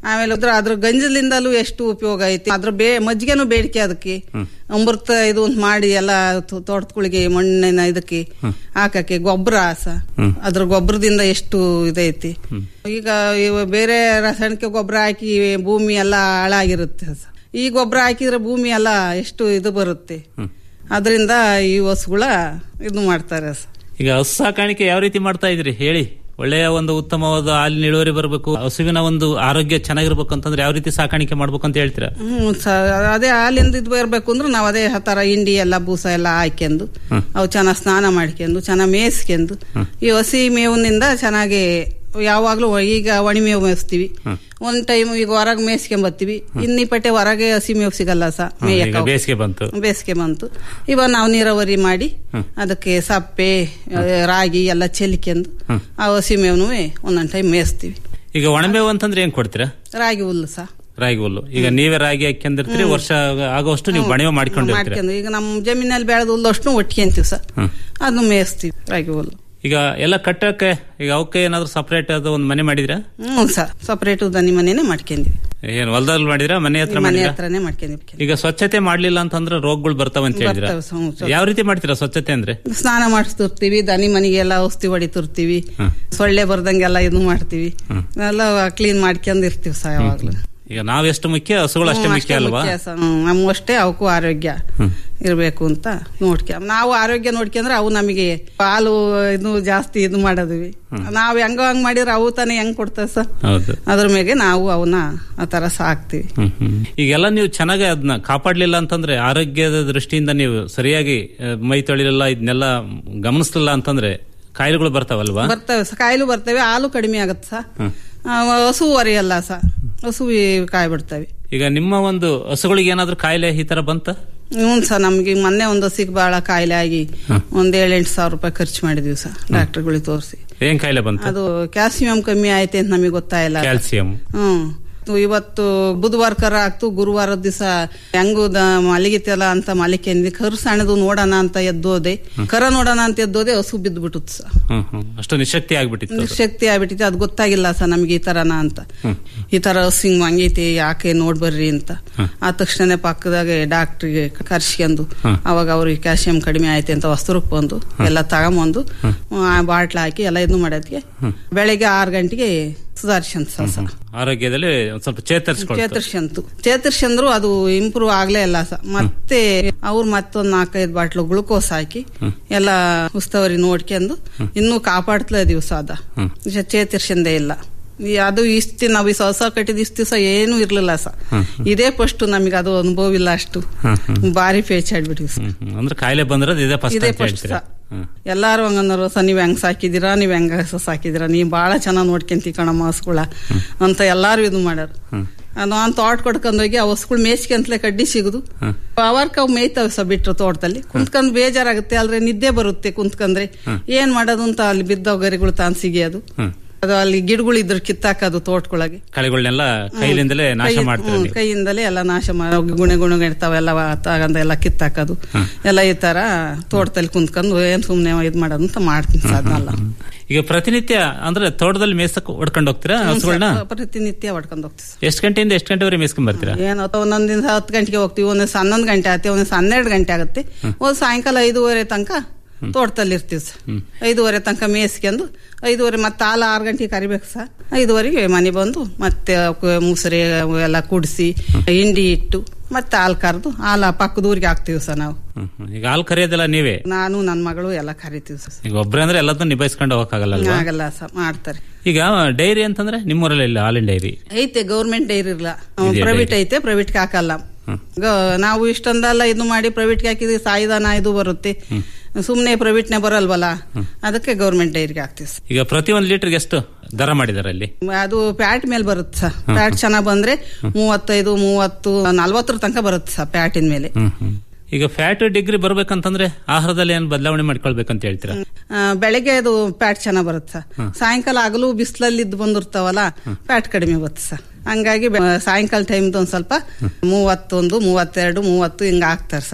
ಆಮೇಲೆ ಅದ್ರ ಅದ್ರ ಗಂಜಲಿಂದಲೂ ಎಷ್ಟು ಉಪಯೋಗ ಐತಿ ಅದ್ರ ಬೇ ಮಜ್ಜಿಗೆನೂ ಬೇಡಿಕೆ ಅದಕ್ಕೆ ಅಮೃತ ಇದು ಅಂತ ಮಾಡಿ ಎಲ್ಲ ತೋ- ತೋಟಗಳಿಗೆ ಮಣ್ಣಿನ ಇದಕ್ಕೆ ಹಾಕಕ್ಕೆ ಗೊಬ್ಬರ ಸ ಅದ್ರ ಗೊಬ್ಬರದಿಂದ ಎಷ್ಟು ಇದೈತಿ ಈಗ ಇವ ಬೇರೆ ರಾಸಾಯನಿಕ ಗೊಬ್ಬರ ಹಾಕಿ ಭೂಮಿ ಎಲ್ಲ ಹಾಳಾಗಿರುತ್ತೆ ಸ. ಈ ಗೊಬ್ಬರ ಹಾಕಿದ್ರೆ ಭೂಮಿ ಎಲ್ಲ ಎಷ್ಟು ಇದು ಬರುತ್ತೆ ಅದರಿಂದ ಈ ಹಸುಗಳ ಇದು ಮಾಡ್ತಾರೆ ಸ. ಈಗ ಹಸು ಸಾಕಾಣಿಕೆ ಯಾವ ರೀತಿ ಮಾಡ್ತಾ ಇದ್ರಿ ಹೇಳಿ ಒಳ್ಳೆಯ ಒಂದು ಉತ್ತಮವಾದ ಹಾಲಿನ ಇಳುವರಿ ಬರಬೇಕು ಹಸುವಿನ ಒಂದು ಆರೋಗ್ಯ ಚೆನ್ನಾಗಿರ್ಬೇಕು ಅಂತಂದ್ರೆ ಯಾವ ರೀತಿ ಸಾಕಾಣಿಕೆ ಮಾಡ್ಬೇಕು ಅಂತ ಹೇಳ್ತೀರಾ ಹ್ಮ್ ಸ- ಅದೇ ಹಾಲಿಂದ ಇದು ಬರಬೇಕು ಅಂದ್ರೆ ನಾವು ಅದೇ ತರ ಹಿಂಡಿ ಎಲ್ಲ ಬೂಸ ಎಲ್ಲ ಹಾಕ್ಯಂದು ಅವು ಚೆನ್ನಾಗಿ ಸ್ನಾನ ಮಾಡ್ಕೊಂಡು ಚೆನ್ನಾಗಿ ಮೇಯಿಸ್ಕೊಂಡು ಈ ಹಸಿ ಮೇವಿನಿಂದ ಚೆನ್ನಾಗಿ ಯಾವಾಗ್ಲೂ ಈಗ ಒಣ ಮೇವು ಮೇಯಿಸ್ತೀವಿ ಒಂದ್ ಟೈಮ್ ಈಗ ಹೊರಗೆ ಮೇಯಿಸ್ಕೊಂಬರ್ತೀವಿ ಇನ್ನಿ ಪಟ್ಟೆ ಹೊರಗೆ ಹಸಿ ಮೇವು ಸಿಗಲ್ಲ ಸ ಈಗ ಮೇಯಕ್ಕೆ ಬೇಸಿಗೆ ಬಂತು ಬೇಸಿಗೆ ಬಂತು ಇವಾಗ ನಾವು ನೀರಾವರಿ ಮಾಡಿ ಅದಕ್ಕೆ ಸಪ್ಪೆ ಆ, ರಾಗಿ ಎಲ್ಲ ಚೆಲ್ಕೊಂಡು ಆ ಹಸಿ ಮೇವ್ನು ಒಂದೊಂದ್ ಟೈಮ್ ಮೇಯಿಸ್ತೀವಿ ಈಗ ಒಣಮೇವು ಅಂತಂದ್ರೆ ಏನ್ ಕೊಡ್ತೀರಾ ರಾಗಿ ಹುಲ್ಲು ಸಹ ರಾಗಿ ಹುಲ್ಲು ಈಗ ನೀವೇ ರಾಗಿ ಹಾಕ್ಯಂದಿರ್ತೀರಿ ವರ್ಷ ಆಗೋಷ್ಟು ನೀವು ಬಣಿವೆ ಮಾಡ್ಕೊಂಡಿರ್ತೀರ ಮಾಡ್ಕೊಂಡು ಈಗ ನಮ್ಮ ಜಮೀನಲ್ಲಿ ಬೆಳೆದ ಹುಲ್ಲಷ್ಟು ಒಟ್ಕೊಂತೀವಿ ಸರ್ ಅದನ್ನು ಮೇಯಿಸ್ತೀವಿ ರಾಗಿ ಹುಲ್ಲು ಈಗ ಎಲ್ಲ ಕಟ್ಟಕ್ಕೆ ಈಗ ಅವಕ್ಕೆ ಏನಾದ್ರು ಸಪರೇಟ್ ಅದು ಒಂದು ಮನೆ ಮಾಡಿದ್ರಾ ಹ್ಞೂ ಸರ್ ಸಪರೇಟ್ ದನಿ ಮನೆನೇ ಮಾಡ್ಕೊಂಡಿವಿ ಏನ್ ಹೊಲದಲ್ಲಿ ಮಾಡಿದ್ರಾ ಮನೆ ಹತ್ರ ಮನೆ ಮಾಡಿದ್ರಾ ಹತ್ರನೇ ಮಾಡ್ಕೊಂಡಿವಿ ಈಗ ಸ್ವಚ್ಛತೆ ಮಾಡ್ಲಿಲ್ಲ ಅಂತಂದ್ರೆ ರೋಗಗಳು ಬರ್ತಾವ ಅಂತ ಹೇಳಿದ್ರ ಬರ್ತಾವೆ, ಹ್ಞೂ, ಸ್ವಚ್ಛ. ಯಾವ ರೀತಿ ಮಾಡ್ತೀರಾ ಸ್ವಚ್ಛತೆ ಅಂದ್ರೆ ಸ್ನಾನ ಮಾಡಿಸ್ತಿರ್ತೀವಿ ದನಿ ಮನೆಗೆಲ್ಲ ಔಷಧಿ ಹೊಡಿತಿರ್ತೀವಿ ಸೊಳ್ಳೆ ಬರ್ದಂಗೆಲ್ಲ ಇದು ಮಾಡ್ತೀವಿ ಎಲ್ಲ ಕ್ಲೀನ್ ಮಾಡ್ಕೊಂಡಿರ್ತೀವಿ ಸರ್ ಯಾವಾಗ್ಲೂ ಈಗ ನಾವ್ ಎಷ್ಟು ಮುಖ್ಯ ಹಸುಗಳು ಅಷ್ಟೇ ಹ್ಮ್, ಮುಖ್ಯ ಅಲ್ವಾ ಮುಖ್ಯ ಸರ್. ಹ್ಮ್, ನಮ್ಮಷ್ಟೇ ಅವಕ್ಕೂ ಆರೋಗ್ಯ ಇರಬೇಕು ಅಂತ ನೋಡ್ಕ ನಾವು ಆರೋಗ್ಯ ನೋಡ್ಕೊಂಡ್ರೆ ಅವು ನಮಗೆ ಹಾಲು ಇದು ಜಾಸ್ತಿ ಇದು ಮಾಡೋದ್ವಿ ನಾವ್ ಹೆಂಗ ಹಂಗ್ ಮಾಡಿದ್ರೆ ಅವು ತಾನೇ ಹೆಂಗ್ ಕೊಡ್ತಾವ ಸರ್ ಹೌದು ಅದ್ರ ಮೇಲೆ ನಾವು ಅವನ್ನ ಆ ತರ ಸಾಕ್ತಿವಿ ಹ್ಮ್, ಹ್ಮ್. ಈಗೆಲ್ಲ ನೀವು ಚೆನ್ನಾಗಿ ಅದನ್ನ ಕಾಪಾಡ್ಲಿಲ್ಲ ಅಂತಂದ್ರೆ ಆರೋಗ್ಯದ ದೃಷ್ಟಿಯಿಂದ ನೀವು ಸರಿಯಾಗಿ ಆ, ಮೈ ತೊಳಿಲಿಲ್ಲ ಇದನ್ನೆಲ್ಲ ಗಮನಿಸ್ಲಿಲ್ಲ ಅಂತಂದ್ರೆ ಕಾಯಿಲೆಗಳು ಬರ್ತಾವಲ್ವಾ ಬರ್ತವೆ ಸ ಕಾಯಿಲು ಬರ್ತವೆ ಹಾಲು ಕಡಿಮೆ ಆಗತ್ತೆ ಸ ಆ, ಹಸು ಒರೆಯಲ್ಲ ಸ ಹಸು ಕಾಯಿ ಬಿಡ್ತವೆ ಈಗ ನಿಮ್ಮ ಒಂದು ಹಸುಗಳಿಗೆ ಏನಾದ್ರೂ ಕಾಯಿಲೆ ಈ ತರ ಬಂತ ಹ್ಞೂ ಸರ್ ನಮ್ಗೆ ಈಗ ಮೊನ್ನೆ ಒಂದು ಹಸಿಗೆ ಬಹಳ ಕಾಯಿಲೆ ಆಗಿ ಒಂದ್ ಏಳೆಂಟು ಸಾವಿರ ರೂಪಾಯಿ ಖರ್ಚು ಮಾಡಿದ್ವಿ ಸರ್ ಡಾಕ್ಟರ್ಗಳಿಗೆ ತೋರಿಸಿ ಏನ್ ಕಾಯಿಲೆ ಬಂತ ಅದು ಕ್ಯಾಲ್ಸಿಯಂ ಕಮ್ಮಿ ಆಯ್ತು ಅಂತ ನಮಗೆ ಗೊತ್ತಾಯಿಲ್ಲ ಕ್ಯಾಲ್ಸಿಯಂ ಹ್ಮ್ ಇವತ್ತು ಬುಧವಾರ ಕರ ಆಗ್ತು ಗುರುವಾರದ ದಿವಸ ಹೆಂಗು ದ- ಮಲಗಿತ್ತಲ್ಲ ಅಂತ ಮಲಿಕೆಂದಿ ಕರು ಸಣ್ಣದು ನೋಡೋಣ ಅಂತ ಎದ್ದೋದೆ ಕರ ನೋಡೋಣ ಅಂತ ಎದ್ದೋದೆ ಹಸು ಬಿದ್ದು ಬಿಟ್ಟುತ್ ಸರ್ ಹ್ಮ್ ಹ್ಮ್ ಅಷ್ಟು ನಿಶಕ್ತಿ ಆಗ್ಬಿಟ್ಟಿತ್ತು ಅದು. ಶಕ್ತಿ ಆಗ್ಬಿಟ್ಟಿದೆ ಅದು ಗೊತ್ತಾಗಿಲ್ಲ ಸರ್ ನಮ್ಗೆ ಈ ತರನ ಅಂತ ಈ ತರ ಹಸು ಹಿಂಗ್ ಹಂಗೈತಿ ಯಾಕೆ ನೋಡ್ಬರ್ರಿ ಅಂತ ಆ ತಕ್ಷಣ ಪಕ್ಕದಾಗೆ ಡಾಕ್ಟ್ರಿಗೆ ಕರ್ಸ್ಕೊಂಡು ಅವಾಗ ಅವ್ರಿಗೆ ಕ್ಯಾಲ್ಸಿಯಂ ಕಡಿಮೆ ಆಯ್ತು ಅಂತ ವಸ್ತುರಕ್ಕೆ ಬಂದು ಎಲ್ಲ ತಗೊಂಬಂದು ಆ ಬಾಟ್ಲ ಹಾಕಿ ಎಲ್ಲ ಇದು ಮಾಡೋದಕ್ಕೆ ಬೆಳಿಗ್ಗೆ ಆರು ಗಂಟೆಗೆ ಸುಧಾರಿಸಂತ ಸರ್ ಆರೋಗ್ಯದಲ್ಲಿ ಒಂದ್ ಸ್ವಲ್ಪ ಚೇತರಿಸ್ಕೊಳ್ತಾರೆ ಚೇತರಿಸಂತು ಚೇತರಿಸಂದ್ರು ಅದು ಇಂಪ್ರೂವ್ ಆಗ್ಲೇ ಇಲ್ಲ ಸ ಮತ್ತೆ ಅವ್ರು ಮತ್ತೊಂದ್ ನಾಲ್ಕೈದು ಬಾಟ್ಲು ಗ್ಲುಕೋಸ್ ಹಾಕಿ ಎಲ್ಲ ಉಸ್ತವರಿ ನೋಡ್ಕೊಂಡು ಇನ್ನೂ ಕಾಪಾಡ್ತಲೇ ದಿವಸ ಅದ ಚೇತರಿಸಂದೇ ಇಲ್ಲ ಈ ಅದು ಇಷ್ಟು ನಾವು ಈ ಹೊಸ ಕಟ್ಟಿದ ಇಷ್ಟು ದಿವಸ ಏನೂ ಇರ್ಲಿಲ್ಲ ಸ ಇದೇ ಫಸ್ಟ್ ನಮಗೆ ಅದು ಅನುಭವ ಇಲ್ಲ ಅಷ್ಟು ಬಾರಿ ಪೇಚಾಡ್ಬಿಟ್ಟಿವಿ ಸ ಹ್ಮ್. ಅಂದ್ರೆ ಕಾಯಿಲೆ ಬಂದ್ರೆ ಇದೇ ಫಸ್ಟ್ ಇದೇ ಅಂತ ಫಸ್ಟ್ ಹೇಳ್ತೀರಾ ಸ ಎಲ್ಲಾರು ಹಂಗಂದ್ರು ಸ ನೀವ್ ಹೆಂಗ್ ಸಾಕಿದಿರಾ ನೀವ್ ಹೆಂಗ ಹಸು ಸಾಕಿದಿರಾ ನೀವ್ ಬಾಳ ಚೆನ್ನಾಗ್ ನೋಡ್ಕೊಂತಿ ಕಣಮ್ಮ ಹಸುಗಳ ಅಂತ ಎಲ್ಲಾರು ಇದು ಮಾಡ್ಯಾರ ನಾನ್ ತೋಟ ಕೊಡ್ಕೊಂಡೋಗಿ ಆ ಹಸುಗಳು ಮೇಯ್ಸ್ಕೊಂತಲೇ ಕಡ್ಡಿ ಸಿಗುದು ಅವರ್ಕ ಅವ್ ಮೇಯ್ತಾವೆ ಸ ಬಿಟ್ರು ತೋಟದಲ್ಲಿ ಕುಂತ್ಕೊಂಡ್ ಬೇಜಾರಾಗುತ್ತೆ ಅಲ್ರೆ ನಿದ್ದೆ ಬರುತ್ತೆ ಕುಂತ್ಕಂದ್ರೆ ಏನ್ ಮಾಡೋದು ಅಂತ ಅಲ್ಲಿ ಬಿದ್ದವ್ ಗರಿಗಳು ತಾನ್ ಸಿಗಿಯೋದು ಅದು ಅಲ್ಲಿ ಗಿಡಗಳು ಇದ್ರು ಕಿತ್ತಾಕೋದು ತೋಟದೊಳಗೆ ಕಳೆಗಳನ್ನೆಲ್ಲ ಕೈಲಿಂದಲೇ ನಾಶ ಕೈ- ಮಾಡ್ತೀರಾ ಹ್ಮ್, ನೀವು ಕೈಯಿಂದಲೇ ಎಲ್ಲ ನಾಶ ಮಾಡಿ ಗುಣೆ ಗುಣ ಇರ್ತಾವೆಲ್ಲ ತಗೊಂಡ ಎಲ್ಲ ಕಿತ್ತಾಕೋದು ಎಲ್ಲ ಈ ತರ ತೋಟದಲ್ಲಿ ಕುಂತ್ಕೊಂಡು ಏನ್ ಸುಮ್ನೆ ಇದ್ ಮಾಡೋದು ಅಂತ ಮಾಡ್ತೀನಿ ಸರ್ ಅದನ್ನೆಲ್ಲ ಈಗ ಪ್ರತಿನಿತ್ಯ ಅಂದ್ರೆ ತೋಟದಲ್ಲಿ ಮೇಯ್ಸಕ್ ಹೊಡ್ಕೊಂಡು ಹೋಗ್ತೀರಾ ಹಸುಗಳನ್ನ ಹ್ಮ್, ಸರ್, ಪ್ರತಿನಿತ್ಯ ಹೊಡ್ಕೊಂಡು ಹೋಗ್ತೀವಿ ಸರ್. ಎಷ್ಟು ಗಂಟೆಯಿಂದ ಎಷ್ಟು ಗಂಟೆವರೆಗೆ ಮೇಯ್ಸ್ಕೊಂಡ್ ಬರ್ತೀರಾ ಏನೋ ಒಂದೊಂದ್ ದಿವಸ ಹತ್ತು ಗಂಟೆಗೆ ಹೋಗ್ತೀವಿ ಒಂದ್ ದಿವಸ ಹನ್ನೊಂದು ಗಂಟೆ ಆಗುತ್ತೆ ಒಂದ್ ದಿವಸ ಹನ್ನೆರಡು ಗಂಟೆ ಆಗುತ್ತೆ ಒಂದ್ ಸಾಯಂಕಾಲ ಐದೂವರೆ ತನಕ ತೋಟದಲ್ಲಿ ಇರ್ತೀವಿ ಸರ್ ಐದೂವರೆ ತನಕ ಮೇಯಿಸ್ಕೊಂಡು ಐದೂವರೆ ಮತ್ತೆ ಹಾಲು ಆರು ಗಂಟೆಗೆ ಕರಿಬೇಕು ಸರ್ ಐದುವರೆಗೆ ಮನೆ ಬಂದು ಮತ್ತೆ ಅವಕ್ಕೆ ಮುಸುರೆ ಅವು ಎಲ್ಲ ಕುಡಿಸಿ ಹಿಂಡಿ ಇಟ್ಟು ಮತ್ತೆ ಹಾಲು ಕರೆದು ಹಾಲು ಪಕ್ಕದ ಊರಿಗೆ ಹಾಕ್ತೀವಿ ಸರ್ ನಾವು ಹ್ಮ್, ಹ್ಮ್. ಈಗ ಹಾಲು ಕರೆಯೋದೆಲ್ಲ ನೀವೇ ನಾನು ನನ್ನ ಮಗಳು ಎಲ್ಲ ಕರಿತೀವಿ ಸರ್ ಈಗ ಒಬ್ರೆ ಅಂದ್ರೆ ಎಲ್ಲದನ್ನೂ ನಿಭಾಯಿಸ್ಕೊಂಡು ಹೋಗಕ್ಕಾಗಲ್ಲ ಅಲ್ವಾ ಆಗಲ್ಲ ಸರ್ ಮಾಡ್ತಾರೆ ಈಗ ಡೈರಿ ಅಂತಂದ್ರೆ ನಿಮ್ಮೂರಲ್ಲಿ ಇಲ್ಲ ಹಾಲಿನ ಡೈರಿ ಐತೆ ಗೌರ್ಮೆಂಟ್ ಡೈರಿ ಇಲ್ಲ ಇದೆಯಾ ಪ್ರೈವೇಟ್ dairy? ಐತೆ ಪ್ರೈವೇಟ್ಗೆ ಹಾಕಲ್ಲ ಗ- ನಾವು ಇಷ್ಟೊಂದೆಲ್ಲ ಇದು ಮಾಡಿ ಪ್ರೈವೇಟ್ಗೆ ಹಾಕಿದ್ವಿ ಸಾಯಿದಾನ ಇದು ಬರುತ್ತೆ ಸುಮ್ನೆ ಪ್ರೈವೇಟ್ನೇ ಬರಲ್ವಲ್ಲ ಅದಕ್ಕೆ ಗೌರ್ಮೆಂಟ್ ಡೈರಿಗೆ ಹಾಕ್ತೀವಿ ಸರ್. ಈಗ ಪ್ರತಿ ಒಂದು ಲೀಟರ್ಗೆ ಎಷ್ಟು ದರ ಮಾಡಿದಾರೆ ಅಲ್ಲಿ ಅದು ಪ್ಯಾಟ್ ಮೇಲೆ ಬರುತ್ತೆ ಸರ್ ಪ್ಯಾಟ್ ಚೆನ್ನಾಗ್ ಬಂದ್ರೆ ಮೂವತ್ತೈದು ಮೂವತ್ತು ನಲ್ವತ್ತರ ತನಕ ಬರುತ್ತೆ ಸರ್ ಪ್ಯಾಟಿನ ಮೇಲೆ ಹ್ಮ್, ಹ್ಮ್. ಈಗ ಫ್ಯಾಟ್ ಡಿಗ್ರಿ ಬರ್ಬೇಕಂತಂದ್ರೆ ಆಹಾರದಲ್ಲಿ ಏನ್ ಬದಲಾವಣೆ ಮಾಡ್ಕೊಳ್ಬೇಕಂತ ಹೇಳ್ತೀರಾ ಆ, ಬೆಳಗ್ಗೆ ಅದು ಪ್ಯಾಟ್ ಚೆನ್ನಾಗ್ ಬರುತ್ತೆ ಸರ್ ಸಾಯಂಕಾಲ ಹಗಲು ಬಿಸಿಲಲ್ಲಿ ಇದ್ದು ಬಂದಿರ್ತಾವಲ್ಲ ಪ್ಯಾಟ್ ಕಡಿಮೆ ಬರುತ್ತೆ ಸರ್ ಹಂಗಾಗಿ ಬೆ- ಸಾಯಂಕಾಲ ಟೈಮ್ದು ಒಂದ್ ಸ್ವಲ್ಪ ಮೂವತ್ತೊಂದು ಮೂವತ್ತೆರಡು ಮೂವತ್ತು ಹಿಂಗ ಹಾಕ್ತಾರೆ ಸರ್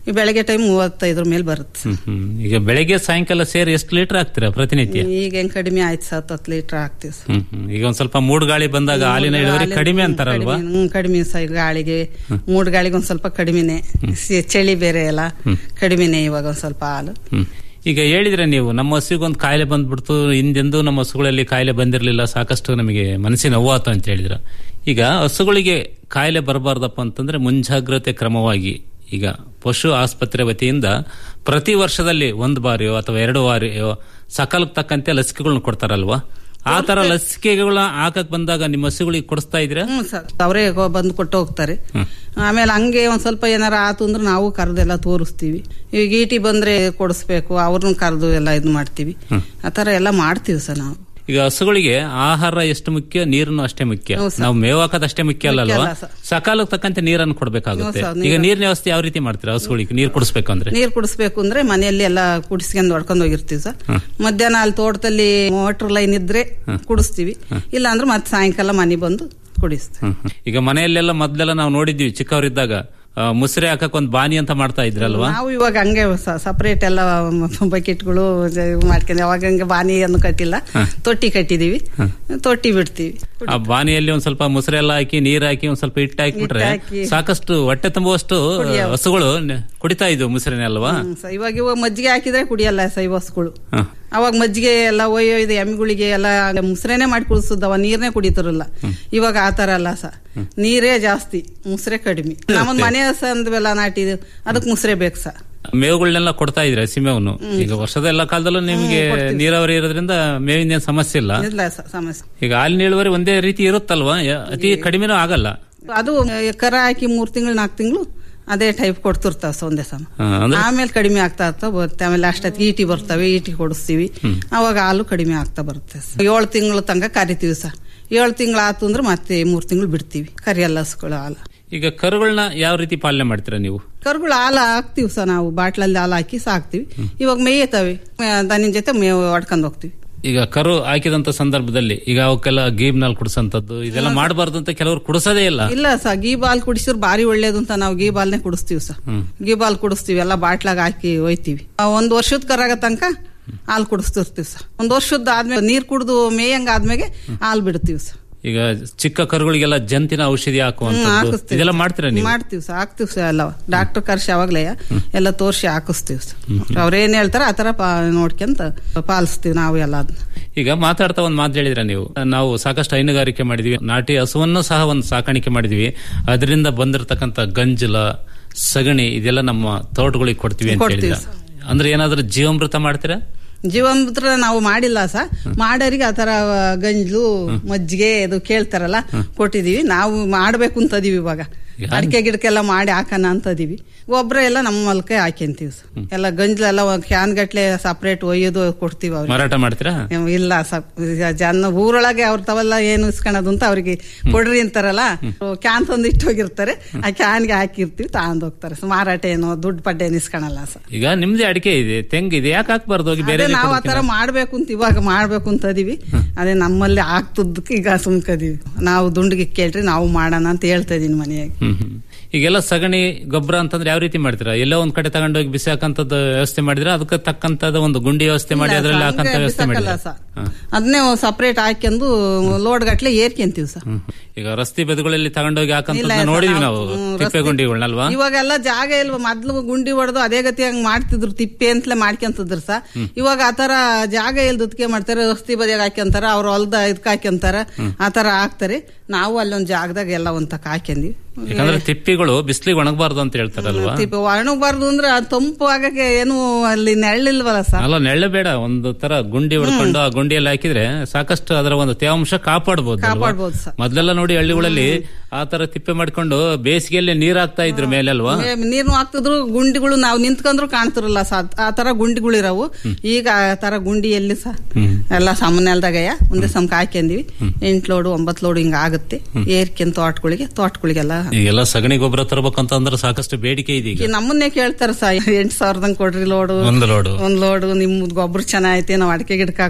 ಈ ಬೆಳಗ್ಗೆ ಟೈಮ್ ಮೂವತ್ತೈದ್ರ ಮೇಲೆ ಬರುತ್ತೆ ಹ್ಮ್ ಹ್ಮ್ ಈಗ ಬೆಳಗ್ಗೆ ಸಾಯಂಕಾಲ ಸೇರಿ ಎಷ್ಟು ಲೀಟರ್ ಹಾಕ್ತೀರಾ ಪ್ರತಿನಿತ್ಯ ಈಗ ಹೆಂಗ್ ಕಡಿಮೆ ಆಯ್ತು ಸರ್ ಹತ್ತು ಲೀಟರ್ ಹಾಕ್ತಿವಿ ಸರ್ ಹ್ಮ್ ಹ್ಮ್ ಈಗ ಒಂದ್ ಸ್ವಲ್ಪ ಮೂಡ್ ಗಾಳಿ ಬಂದಾಗ ಹಾಲಿನ ಇಳುವರಿ ಹಾಲಿನ- ಕಡಿಮೆ ಅಂತಾರಲ್ವಾ ಕಡಿಮೆ, ಹ್ಮ್, ಕಡಿಮೆ ಸರ್ ಗಾಳಿಗೆ ಮೂಡ್ ಗಾಳಿಗೆ ಒಂದ್ ಸ್ವಲ್ಪ ಕಡಿಮೆನೆ ಸಿ- ಚಳಿ ಬೇರೆ ಎಲ್ಲ ಕಡಿಮೆನೆ ಇವಾಗ ಒಂದ್ ಸ್ವಲ್ಪ ಹಾಲು ಹ್ಮ್ ಈಗ ಹೇಳಿದ್ರೆ ನೀವು ನಮ್ಮ ಹಸುಗೊಂದು ಕಾಯಿಲೆ ಬಂದ್ಬಿಡ್ತು ಹಿಂದೆಂದೂ ನಮ್ಮ ಹಸುಗಳಲ್ಲಿ ಕಾಯಿಲೆ ಬಂದಿರಲಿಲ್ಲ ಸಾಕಷ್ಟು ನಮಗೆ ಮನಸ್ಸಿನ ನೋವಾತು ಅಂತ ಹೇಳಿದ್ರ ಈಗ ಹಸುಗಳಿಗೆ ಕಾಯಿಲೆ ಬರಬಾರ್ದಪ್ಪ ಅಂತಂದ್ರೆ ಮುಂಜಾಗ್ರತೆ ಕ್ರಮವಾಗಿ ಈಗ ಪಶು ಆಸ್ಪತ್ರೆ ವತಿಯಿಂದ ಪ್ರತಿ ವರ್ಷದಲ್ಲಿ ಒಂದು ಬಾರಿಯೋ ಅಥವಾ ಎರಡು ಬಾರಿಯೋ ಸಕಾಲಕ್ಕೆ ತಕ್ಕಂತೆ ಲಸಿಕೆಗಳನ್ನ ಕೊಡ್ತಾರಲ್ವಾ ಆ ತರ ಲಸಿಕೆಗಳನ್ನ ಹಾಕಕ್ ಬಂದಾಗ ನಿಮ್ಮ ಹಸುಗಳಿಗೆ ಕೊಡಿಸ್ತಾ ಇದ್ದೀರಾ ಹ್ಮ್ ಸರ್ ಅವರೇ ಬಂದು ಕೊಟ್ಟು ಹೋಗ್ತಾರೆ ಆಮೇಲೆ ಹಂಗೆ ಒಂದ್ ಸ್ವಲ್ಪ ಏನಾರ ಆತು ಅಂದ್ರೆ ನಾವು ಕರೆದೆಲ್ಲ ತೋರಿಸ್ತೀವಿ ಈಗ ಈಟಿ ಬಂದ್ರೆ ಕೊಡಿಸ್ಬೇಕು ಅವ್ರನ್ನ ಕರೆದು ಎಲ್ಲ ಇದು ಮಾಡ್ತೀವಿ ಆತರ ಎಲ್ಲ ಮಾಡ್ತೀವಿ ಸರ್ ನಾವು ಈಗ ಹಸುಗಳಿಗೆ ಆಹಾರ ಎಷ್ಟು ಮುಖ್ಯ ನೀರನ್ನು ಅಷ್ಟೇ ಮುಖ್ಯ ಹೌದು ಸರ್. ನಾವು ಮೇವು ಹಾಕೋದು ಅಷ್ಟೇ ಮುಖ್ಯ ಅಲ್ಲ ಮುಖ್ಯ ಅಲ್ವಾ ಅಲ್ಲ ಸರ್. ಸಕಾಲಕ್ಕೆ ತಕ್ಕಂತೆ ನೀರನ್ನು ಕೊಡ್ಬೇಕಾಗುತ್ತೆ ಹೌದು ಸರ್, ಈಗ ನೀರು- ನೀರಿನ ವ್ಯವಸ್ಥೆ ಯಾವ ರೀತಿ ಮಾಡ್ತೀರಾ ಹಸುಗಳಿಗೆ ನೀರು ಕುಡಿಸ್ಬೇಕು ಅಂದ್ರೆ ನೀರ್ ಕುಡಿಸ್ಬೇಕು ಅಂದ್ರೆ ಮನೆಯಲ್ಲಿ ಎಲ್ಲ ಕುಡಿಸ್ಕೊಂಡು ಹೊಡ್ಕೊಂಡು ಹೋಗಿರ್ತೀವಿ ಸರ್ ಮಧ್ಯಾಹ್ನ ಅಲ್ಲಿ ತೋಟದಲ್ಲಿ ಮೋಟರ್ ಲೈನ್ ಇದ್ರೆ ಕುಡಿಸ್ತೀವಿ ಇಲ್ಲ ಅಂದ್ರೆ ಮತ್ತೆ ಸಾಯಂಕಾಲ ಮನೆ ಬಂದು ಕುಡಿಸ್ತೀವಿ ಹ್ಮ್, ಹ್ಮ್. ಈಗ ಮನೆಯಲ್ಲೆಲ್ಲ ಮೊದ್ಲೆಲ್ಲ ನಾವು ನೋಡಿದ್ವಿ ಚಿಕ್ಕವರಿದ್ದಾಗ ಆ, ಮುಸ್ರೆ ಹಾಕಕ್ ಒಂದ್ ಬಾನಿ ಅಂತ ಮಾಡ್ತಾ ಇದ್ರಲ್ವಾ ನಾವು ಇವಾಗ ಹಂಗೆ ಸಪರೇಟ್ ಎಲ್ಲ ಬಕೆಟ್ಗಳು ಮಾಡ್ಕೊಂಡು ಯಾವಾಗ ಹಂಗೆ ಬಾನಿಯನ್ನು ಕಟ್ಟಿಲ್ಲ ತೊಟ್ಟಿ ಕಟ್ಟಿದೀವಿ ತೊಟ್ಟಿ ಬಿಡ್ತೀವಿ ಆ ಬಾನಿಯಲ್ಲಿ ಒಂದ್ ಸ್ವಲ್ಪ ಮುಸ್ರೆ ಎಲ್ಲ ಹಾಕಿ ನೀರ್ ಹಾಕಿ ಒಂದ್ ಸ್ವಲ್ಪ ಹಿಟ್ಟು ಹಾಕಿಬಿಟ್ರೆ ಹಿಟ್ಟು ಹಾಕಿ. ಸಾಕಷ್ಟು ಹೊಟ್ಟೆ ತುಂಬುವಷ್ಟು ಕುಡಿಯವು. ಹಸುಗಳು ನೆ- ಕುಡಿತಾ ಇದ್ವು ಮುಸ್ರೆನೆ ಅಲ್ವಾ ಹ್ಮ್, ಸ- ಇವಾಗ ಇವಾಗ ಮಜ್ಜಿಗೆ ಹಾಕಿದ್ರೆ ಕುಡಿಯಲ್ಲ ಸೈ ಬಸ್ಗಳು ಹ. ಅವಾಗ ಮಜ್ಜಿಗೆ ಎಲ್ಲ ಒಯ್ಯೋ ಇದು ಎಮ್ಮಿಗಳಿಗೆ ಎಲ್ಲ ಮುಸ್ರೆನೆ ಮಾಡಿ ಕುಡಿಸುದವ ನೀರ್ನೇ ಕುಡಿತಿರಲ್ಲ ಇವಾಗ ಆತರ ಅಲ್ಲ ಸ ನೀರೇ ಜಾಸ್ತಿ ಮುಸ್ರೆ ಕಡಿಮೆ ನಮ್ಮದ್ ಮನೆ ಹಸ ಅಂದ್ವಲ್ಲ ನಾಟಿದು ಅದಕ್ಕೆ ಮುಸ್ರೆ ಬೇಕು ಸ ಮೇವುಗಳನ್ನೆಲ್ಲ ಕೊಡ್ತಾ ಇದ್ರೆ ಹಸಿಮೇವನ್ನು ಈಗ ವರ್ಷದ ಎಲ್ಲಾ ಕಾಲದಲ್ಲೂ ನಿಮಗೆ ನೀರಾವರಿ ಇರೋದ್ರಿಂದ ಮೇವಿನ ಸಮಸ್ಯೆ ಇಲ್ಲ ಇಲ್ಲ ಸ ಸಮಸ್ಯೆ ಈಗ ಹಾಲಿನ ಇಳುವರಿ ಒಂದೇ ರೀತಿ ಇರುತ್ತಲ್ವಾ ಯ- ಅತಿ ಕಡಿಮೆನೂ ಆಗಲ್ಲ ಅದು ಕರ ಹಾಕಿ ಮೂರ್ ತಿಂಗಳು ನಾಲ್ಕು ತಿಂಗಳು ಅದೇ ಟೈಪ್ ಕೊಡ್ತಿರ್ತಾವ ಸ ಒಂದೇ ಸಮ ಹಾ, ಅಂದ್ರೆ ಆಮೇಲೆ ಕಡಿಮೆ ಆಗ್ತಾ ಆಗ್ತಾ ಬರುತ್ತೆ ಆಮೇಲೆ ಅಷ್ಟೊತ್ತಿಗೆ ಈಟಿ ಬರ್ತವೆ ಈಟಿ ಕೊಡಿಸ್ತೀವಿ ಅವಾಗ ಹಾಲು ಕಡಿಮೆ ಆಗ್ತಾ ಬರುತ್ತೆ ಏಳು ತಿಂಗಳು ತನಕ ಕರಿತೀವಿ ಸಹ ಏಳು ತಿಂಗಳು ಆತು ಅಂದ್ರೆ ಮತ್ತೆ ಮೂರ್ ತಿಂಗಳು ಬಿಡ್ತೀವಿ ಕರಿಯಲ್ಲ ಹಸುಗಳು ಹಾಲು ಈಗ ಕರುಗಳನ್ನ ಯಾವ ರೀತಿ ಪಾಲನೆ ಮಾಡ್ತೀರಾ ನೀವು ಕರುಗಳು ಹಾಲು ಹಾಕ್ತಿವಿ ಸಹ ನಾವು ಬಾಟ್ಲಲ್ಲಿ ಹಾಲು ಹಾಕಿ ಸಾಕ್ತಿವಿ ಇವಾಗ ಮೇಯ್ತವೆ ದನಿನ ಜೊತೆ ಮೇವು ಹೊಡ್ಕೊಂಡು ಹೋಗ್ತಿವಿ ಈಗ ಕರು ಹಾಕಿದಂತ ಸಂದರ್ಭದಲ್ಲಿ ಈಗ ಅವಕ್ಕೆಲ್ಲ ಗೀಬ್ನಲ್ಲಿ ಕುಡಿಸಂತದ್ದು ಇದೆಲ್ಲ ಮಾಡಬಾರ್ದು ಅಂತ ಕೆಲವರು ಕುಡಿಸೋದೇ ಇಲ್ಲ ಇಲ್ಲ ಸ ಗೀ ಬಾಲ್ ಕುಡಿಸಿದ್ರೆ ಬಾರಿ ಒಳ್ಳೇದು ಅಂತ ನಾವು ಗೀ ಬಾಲ್ನೇ ಕುಡಿಸ್ತೀವಿ ಸ ಗೀ ಬಾಲ್ ಕುಡಿಸ್ತೀವಿ ಎಲ್ಲ ಬಾಟ್ಲಾಗ ಹಾಕಿ ಒಯ್ತೀವಿ ಆ, ಒಂದ್ ವರ್ಷದ ಕರಾಗ ತನಕ ಹಾಲು ಕುಡಿಸ್ತಿರ್ತೀವಿ ಸ ಒಂದ್ ವರ್ಷದ ಆದ್ಮೇಲೆ ನೀರ್ ಕುಡ್ದು ಮೇಯಂಗ ಆದ್ಮೇಲೆ ಹಾಲು ಬಿಡ್ತೀವಿ ಸ ಈಗ ಚಿಕ್ಕ ಕರುಗಳಿಗೆಲ್ಲ ಜಂತಿನ ಔಷಧಿ ಹ್ಮ್, ಹಾಕುವಂತದ್ದು ಹಾಕಿಸ್ತೀವಿ. ಇದೆಲ್ಲ ಮಾಡ್ತೀರಾ ನೀವು ಮಾಡ್ತೀವಿ ಸ ಹಾಕ್ತಿವಿ ಸ ಎಲ್ಲ ಡಾಕ್ಟರ್ ಕರ್ಸಿ ಅವಾಗ್ಲೇ ಎಲ್ಲ ತೋರ್ಸಿ ಹಾಕಿಸ್ತೀವಿ ಸ ಅವ್ರೇನ್ ಹೇಳ್ತಾರ ಆತರ ಪಾ ನೋಡ್ಕೊಂತ ಪಾಲಿಸ್ತೀವಿ ನಾವು ಎಲ್ಲ ಅದನ್ನ ಈಗ ಮಾತಾಡ್ತಾ ಒಂದ್ ಮಾತು ಹೇಳಿದ್ರ ನೀವು ನಾವು ಸಾಕಷ್ಟು ಹೈನುಗಾರಿಕೆ ಮಾಡಿದ್ವಿ ನಾಟಿ ಹಸುವನ್ನು ಸಹ ಒಂದು ಸಾಕಾಣಿಕೆ ಮಾಡಿದ್ವಿ ಅದರಿಂದ ಬಂದಿರತಕ್ಕಂತ ಗಂಜಲ ಸಗಣಿ ಇದೆಲ್ಲ ನಮ್ಮ ತೋಟಗಳಿಗೆ ಕೊಡ್ತೀವಿ ಅಂತ ಕೊಡ್ತೀವಿ ಹೇಳಿದ್ರ ಅಂದ್ರೆ ಏನಾದ್ರೂ ಜೀವಾಮೃತ ಮಾಡ್ತೀರಾ ಜೀವಾಮೃತ ನಾವು ಮಾಡಿಲ್ಲ ಸ ಮಾಡೋರಿಗೆ ಆತರ ಗಂಜಲು ಮಜ್ಜಿಗೆ ಇದು ಕೇಳ್ತಾರಲ್ಲ ಕೊಟ್ಟಿದೀವಿ ನಾವು ಮಾಡ್ಬೇಕು ಅಂತದೀವಿ ಇವಾಗ ಅಡಿಕೆ ಗಿಡಕ್ಕೆಲ್ಲ ಮಾಡಿ ಹಾಕೋಣ ಅಂತದೀವಿ ಗೊಬ್ಬರ ಎಲ್ಲ ನಮ್ಮ ಹೊಲಕ್ಕೆ ಹಾಕ್ಯಂತೀವಿ ಸ ಎಲ್ಲ ಗಂಜಲೆಲ್ಲ ಕ್ಯಾನ್ ಗಟ್ಲೆ ಸಪರೇಟ್ ಒಯ್ಯೋದು ಕೊಡ್ತೀವಿ ಅವ್ರಿಗೆ ಮಾರಾಟ ಮಾಡ್ತೀರಾ ಇಲ್ಲ ಸ ಜನ ಊರೊಳಗೆ ಅವ್ರ ತವೆಲ್ಲ ಏನು ಇಸ್ಕೊಳೋದು ಅಂತ ಅವ್ರಿಗೆ ಕೊಡ್ರಿ ಅಂತಾರಲ್ಲ ಕ್ಯಾನ್ ತಂದು ಇಟ್ಟೋಗಿರ್ತಾರೆ ಆ ಕ್ಯಾನ್ಗೆ ಹಾಕಿರ್ತೀವಿ ತಗೊಂಡ್ ಹೋಗ್ತಾರೆ ಸೊ ಮಾರಾಟ ಏನು ದುಡ್ಡು ಪಡ್ಡೆ ಏನು ಇಸ್ಕೊಳಲ್ಲ ಸ ಈಗ ನಿಮ್ದೇ ಅಡಿಕೆ ಇದೆ ತೆಂಗಿದೆ ಯಾಕೆ ಹಾಕ್ಬಾರ್ದು ಹೋಗಿ ಬೇರೆ ಅದೇ ನಾವು ಆತರ ಮಾಡ್ಬೇಕು ಅಂತ ಇವಾಗ ಮಾಡ್ಬೇಕು ಅಂತ ಅದೀವಿ ಅದೇ ನಮ್ಮಲ್ಲಿ ಆಗ್ತದಕ್ಕೆ ಈಗ ಸುಮ್ಕದೀವಿ ನಾವು ದುಂಡಿಗೆ ಕೇಳ್ರಿ ನಾವು ಮಾಡೋಣ ಅಂತ ಹೇಳ್ತಾ ಇದೀನಿ ಮನೆಯಾಗ ಹ್ಮ್ ಹ್ಮ್. ಈಗೆಲ್ಲ ಸಗಣಿ ಗೊಬ್ಬರ ಅಂತಂದ್ರೆ ಯಾವ ರೀತಿ ಮಾಡ್ತೀರಾ ಎಲ್ಲೋ ಒಂದ್ ಕಡೆ ತಗೊಂಡೋಗಿ ಬಿಸಿ ಹಾಕಂತದ್ದು ವ್ಯವಸ್ಥೆ ಮಾಡಿದ್ರೆ ಅದಕ್ಕೆ ತಕ್ಕಂತದ ಒಂದು ಗುಂಡಿ ವ್ಯವಸ್ಥೆ ಮಾಡಿ ಅದರಲ್ಲಿ ಹಾಕಂತ ವ್ಯವಸ್ಥೆ ಬಿಸಾಕಲ್ಲ ಮಾಡಿದ್ರೆ ಸ ಅದನ್ನೇ ಸಪರೇಟ್ ಹಾಕ್ಯಂದು ಲೋಡ್ ಗಟ್ಲೆ ಏರ್ಕೊಂತೀವಿ ಸ ಈಗ ರಸ್ತೆ ಬದುಗಳಲ್ಲಿ ತಗೊಂಡೋಗಿ ಇಲ್ಲ ಹಾಕಂತ ಸರ್, ನೋಡಿದ್ವಿ ನಾವು, ನಾವು ಹ್ಮ್, ತಿಪ್ಪೆ ರಸ್ತೆ- ಗುಂಡಿಗಳನ್ನಲ್ವಾ ಇವಾಗೆಲ್ಲ ಜಾಗ ಇಲ್ವಾ ಮೊದ್ಲು ಗುಂಡಿ ಹೊಡೆದು ಅದೇ ಗತಿ ಹಂಗ್ ಮಾಡ್ತಿದ್ರು ತಿಪ್ಪೆ ಅಂತಲೇ ಮಾಡ್ಕೊಂತಿದ್ರು ಸ ಇವಾಗ ಆತರ ಜಾಗ ಇಲ್ದದ್ಕೆ ಮಾಡ್ತಾರೆ ರಸ್ತೆ ಬದಿಯಾಗ ಹಾಕ್ಯಂತಾರ ಅವ್ರ ಹೊಲ್ದ ಇದಕ್ ಹಾಕ್ಯಂತಾರ ಆತರ ಹಾಕ್ತಾರೆ ನಾವು ಅಲ್ಲೊಂದ್ ಜಾಗದಾಗ ಎಲ್ಲ ಒಂದ್ ತಕ ಹಾಕ್ಯಂದಿವಿ ಯಾಕಂದ್ರೆ ತಿಪ್ಪಿಗಳು ಬಿಸಿಲಿಗೆ ಒಣಗಬಾರ್ದು ಅಂತ ಹೇಳ್ತಾರಲ್ವಾ ತಿಪ್ಪೆ ಒಣಗಬಾರ್ದು ಅಂದ್ರೆ ಅದು ತಂಪು ಆಗಕ್ಕೆ ಏನು ಅಲ್ಲಿ ನೆರಳಿಲ್ವಲ್ಲ ಸ ಅಲ್ಲ ನೆಳ್ಳೆ ಬೇಡ ಒಂದು ತರ ಗುಂಡಿ ಹೊಡ್ಕೊಂಡು ಆ ಗುಂಡಿಯಲ್ಲಿ ಹಾಕಿದ್ರೆ ಸಾಕಷ್ಟು ಅದರ ಒಂದು ತೇವಾಂಶ ಕಾಪಾಡಬಹುದು ಕಾಪಾಡ್ಬೋದು ಸರ್. ಮೊದ್ಲೆಲ್ಲ ನೋಡಿ ಹಳ್ಳಿಗಳಲ್ಲಿ ಆ ತರ ತಿಪ್ಪೆ ಮಾಡ್ಕೊಂಡು ಬೇಸಿಗೆಯಲ್ಲಿ ನೀರ್ ಹಾಕ್ತಾ ಇದ್ರು ಮೇಲೆ ಅಲ್ವಾ ನೀರ್ನು ಹಾಕ್ತಿದ್ರು ಗುಂಡಿಗಳು ನಾವು ನಿಂತ್ಕೊಂಡ್ರು ಕಾಣ್ತಿರಲ್ಲ ಸ ಆ ತರ ಗುಂಡಿಗಳು ಇರವು ಈಗ ಆ ತರ ಗುಂಡಿ ಎಲ್ಲಿ ಸ ಎಲ್ಲ ಸಾಮಾನ್ಯಲ್ದಾಗಯ್ಯ ಒಂದೇ ಸಮಕ ಹಾಕ್ಯಂದಿವಿ ಎಂಟ್ ಲೋಡು ಒಂಬತ್ ಲೋಡು ಹಿಂಗ ಆಗುತ್ತೆ ಏರ್ಕೆನ್ ತೋಟಗಳಿಗೆ ತೋಟಗಳಿಗೆಲ್ಲ ಈಗೆಲ್ಲ ಸಗಣಿ ಗೊಬ್ಬರ ತರಬೇಕಂತ ಅಂದ್ರೆ ಸಾಕಷ್ಟು ಬೇಡಿಕೆ ಇದೆ ಈಗ ಈ ನಮ್ಮನ್ನೇ ಕೇಳ್ತಾರ ಸ ಎಂಟ್ ಸಾವಿರದಂಗ್ ಕೊಡ್ರಿ ಲೋಡು ಒಂದು ಲೋಡು ಒಂದ್ ಲೋಡು ನಿಮ್ದು ಗೊಬ್ಬರ ಚೆನ್ನಾಗೈತೆ ನಾವು ಅಡಿಕೆ ಗಿಡಕ್ಕೆ ಹಾಕ್ಬೇಕು ಅಂತ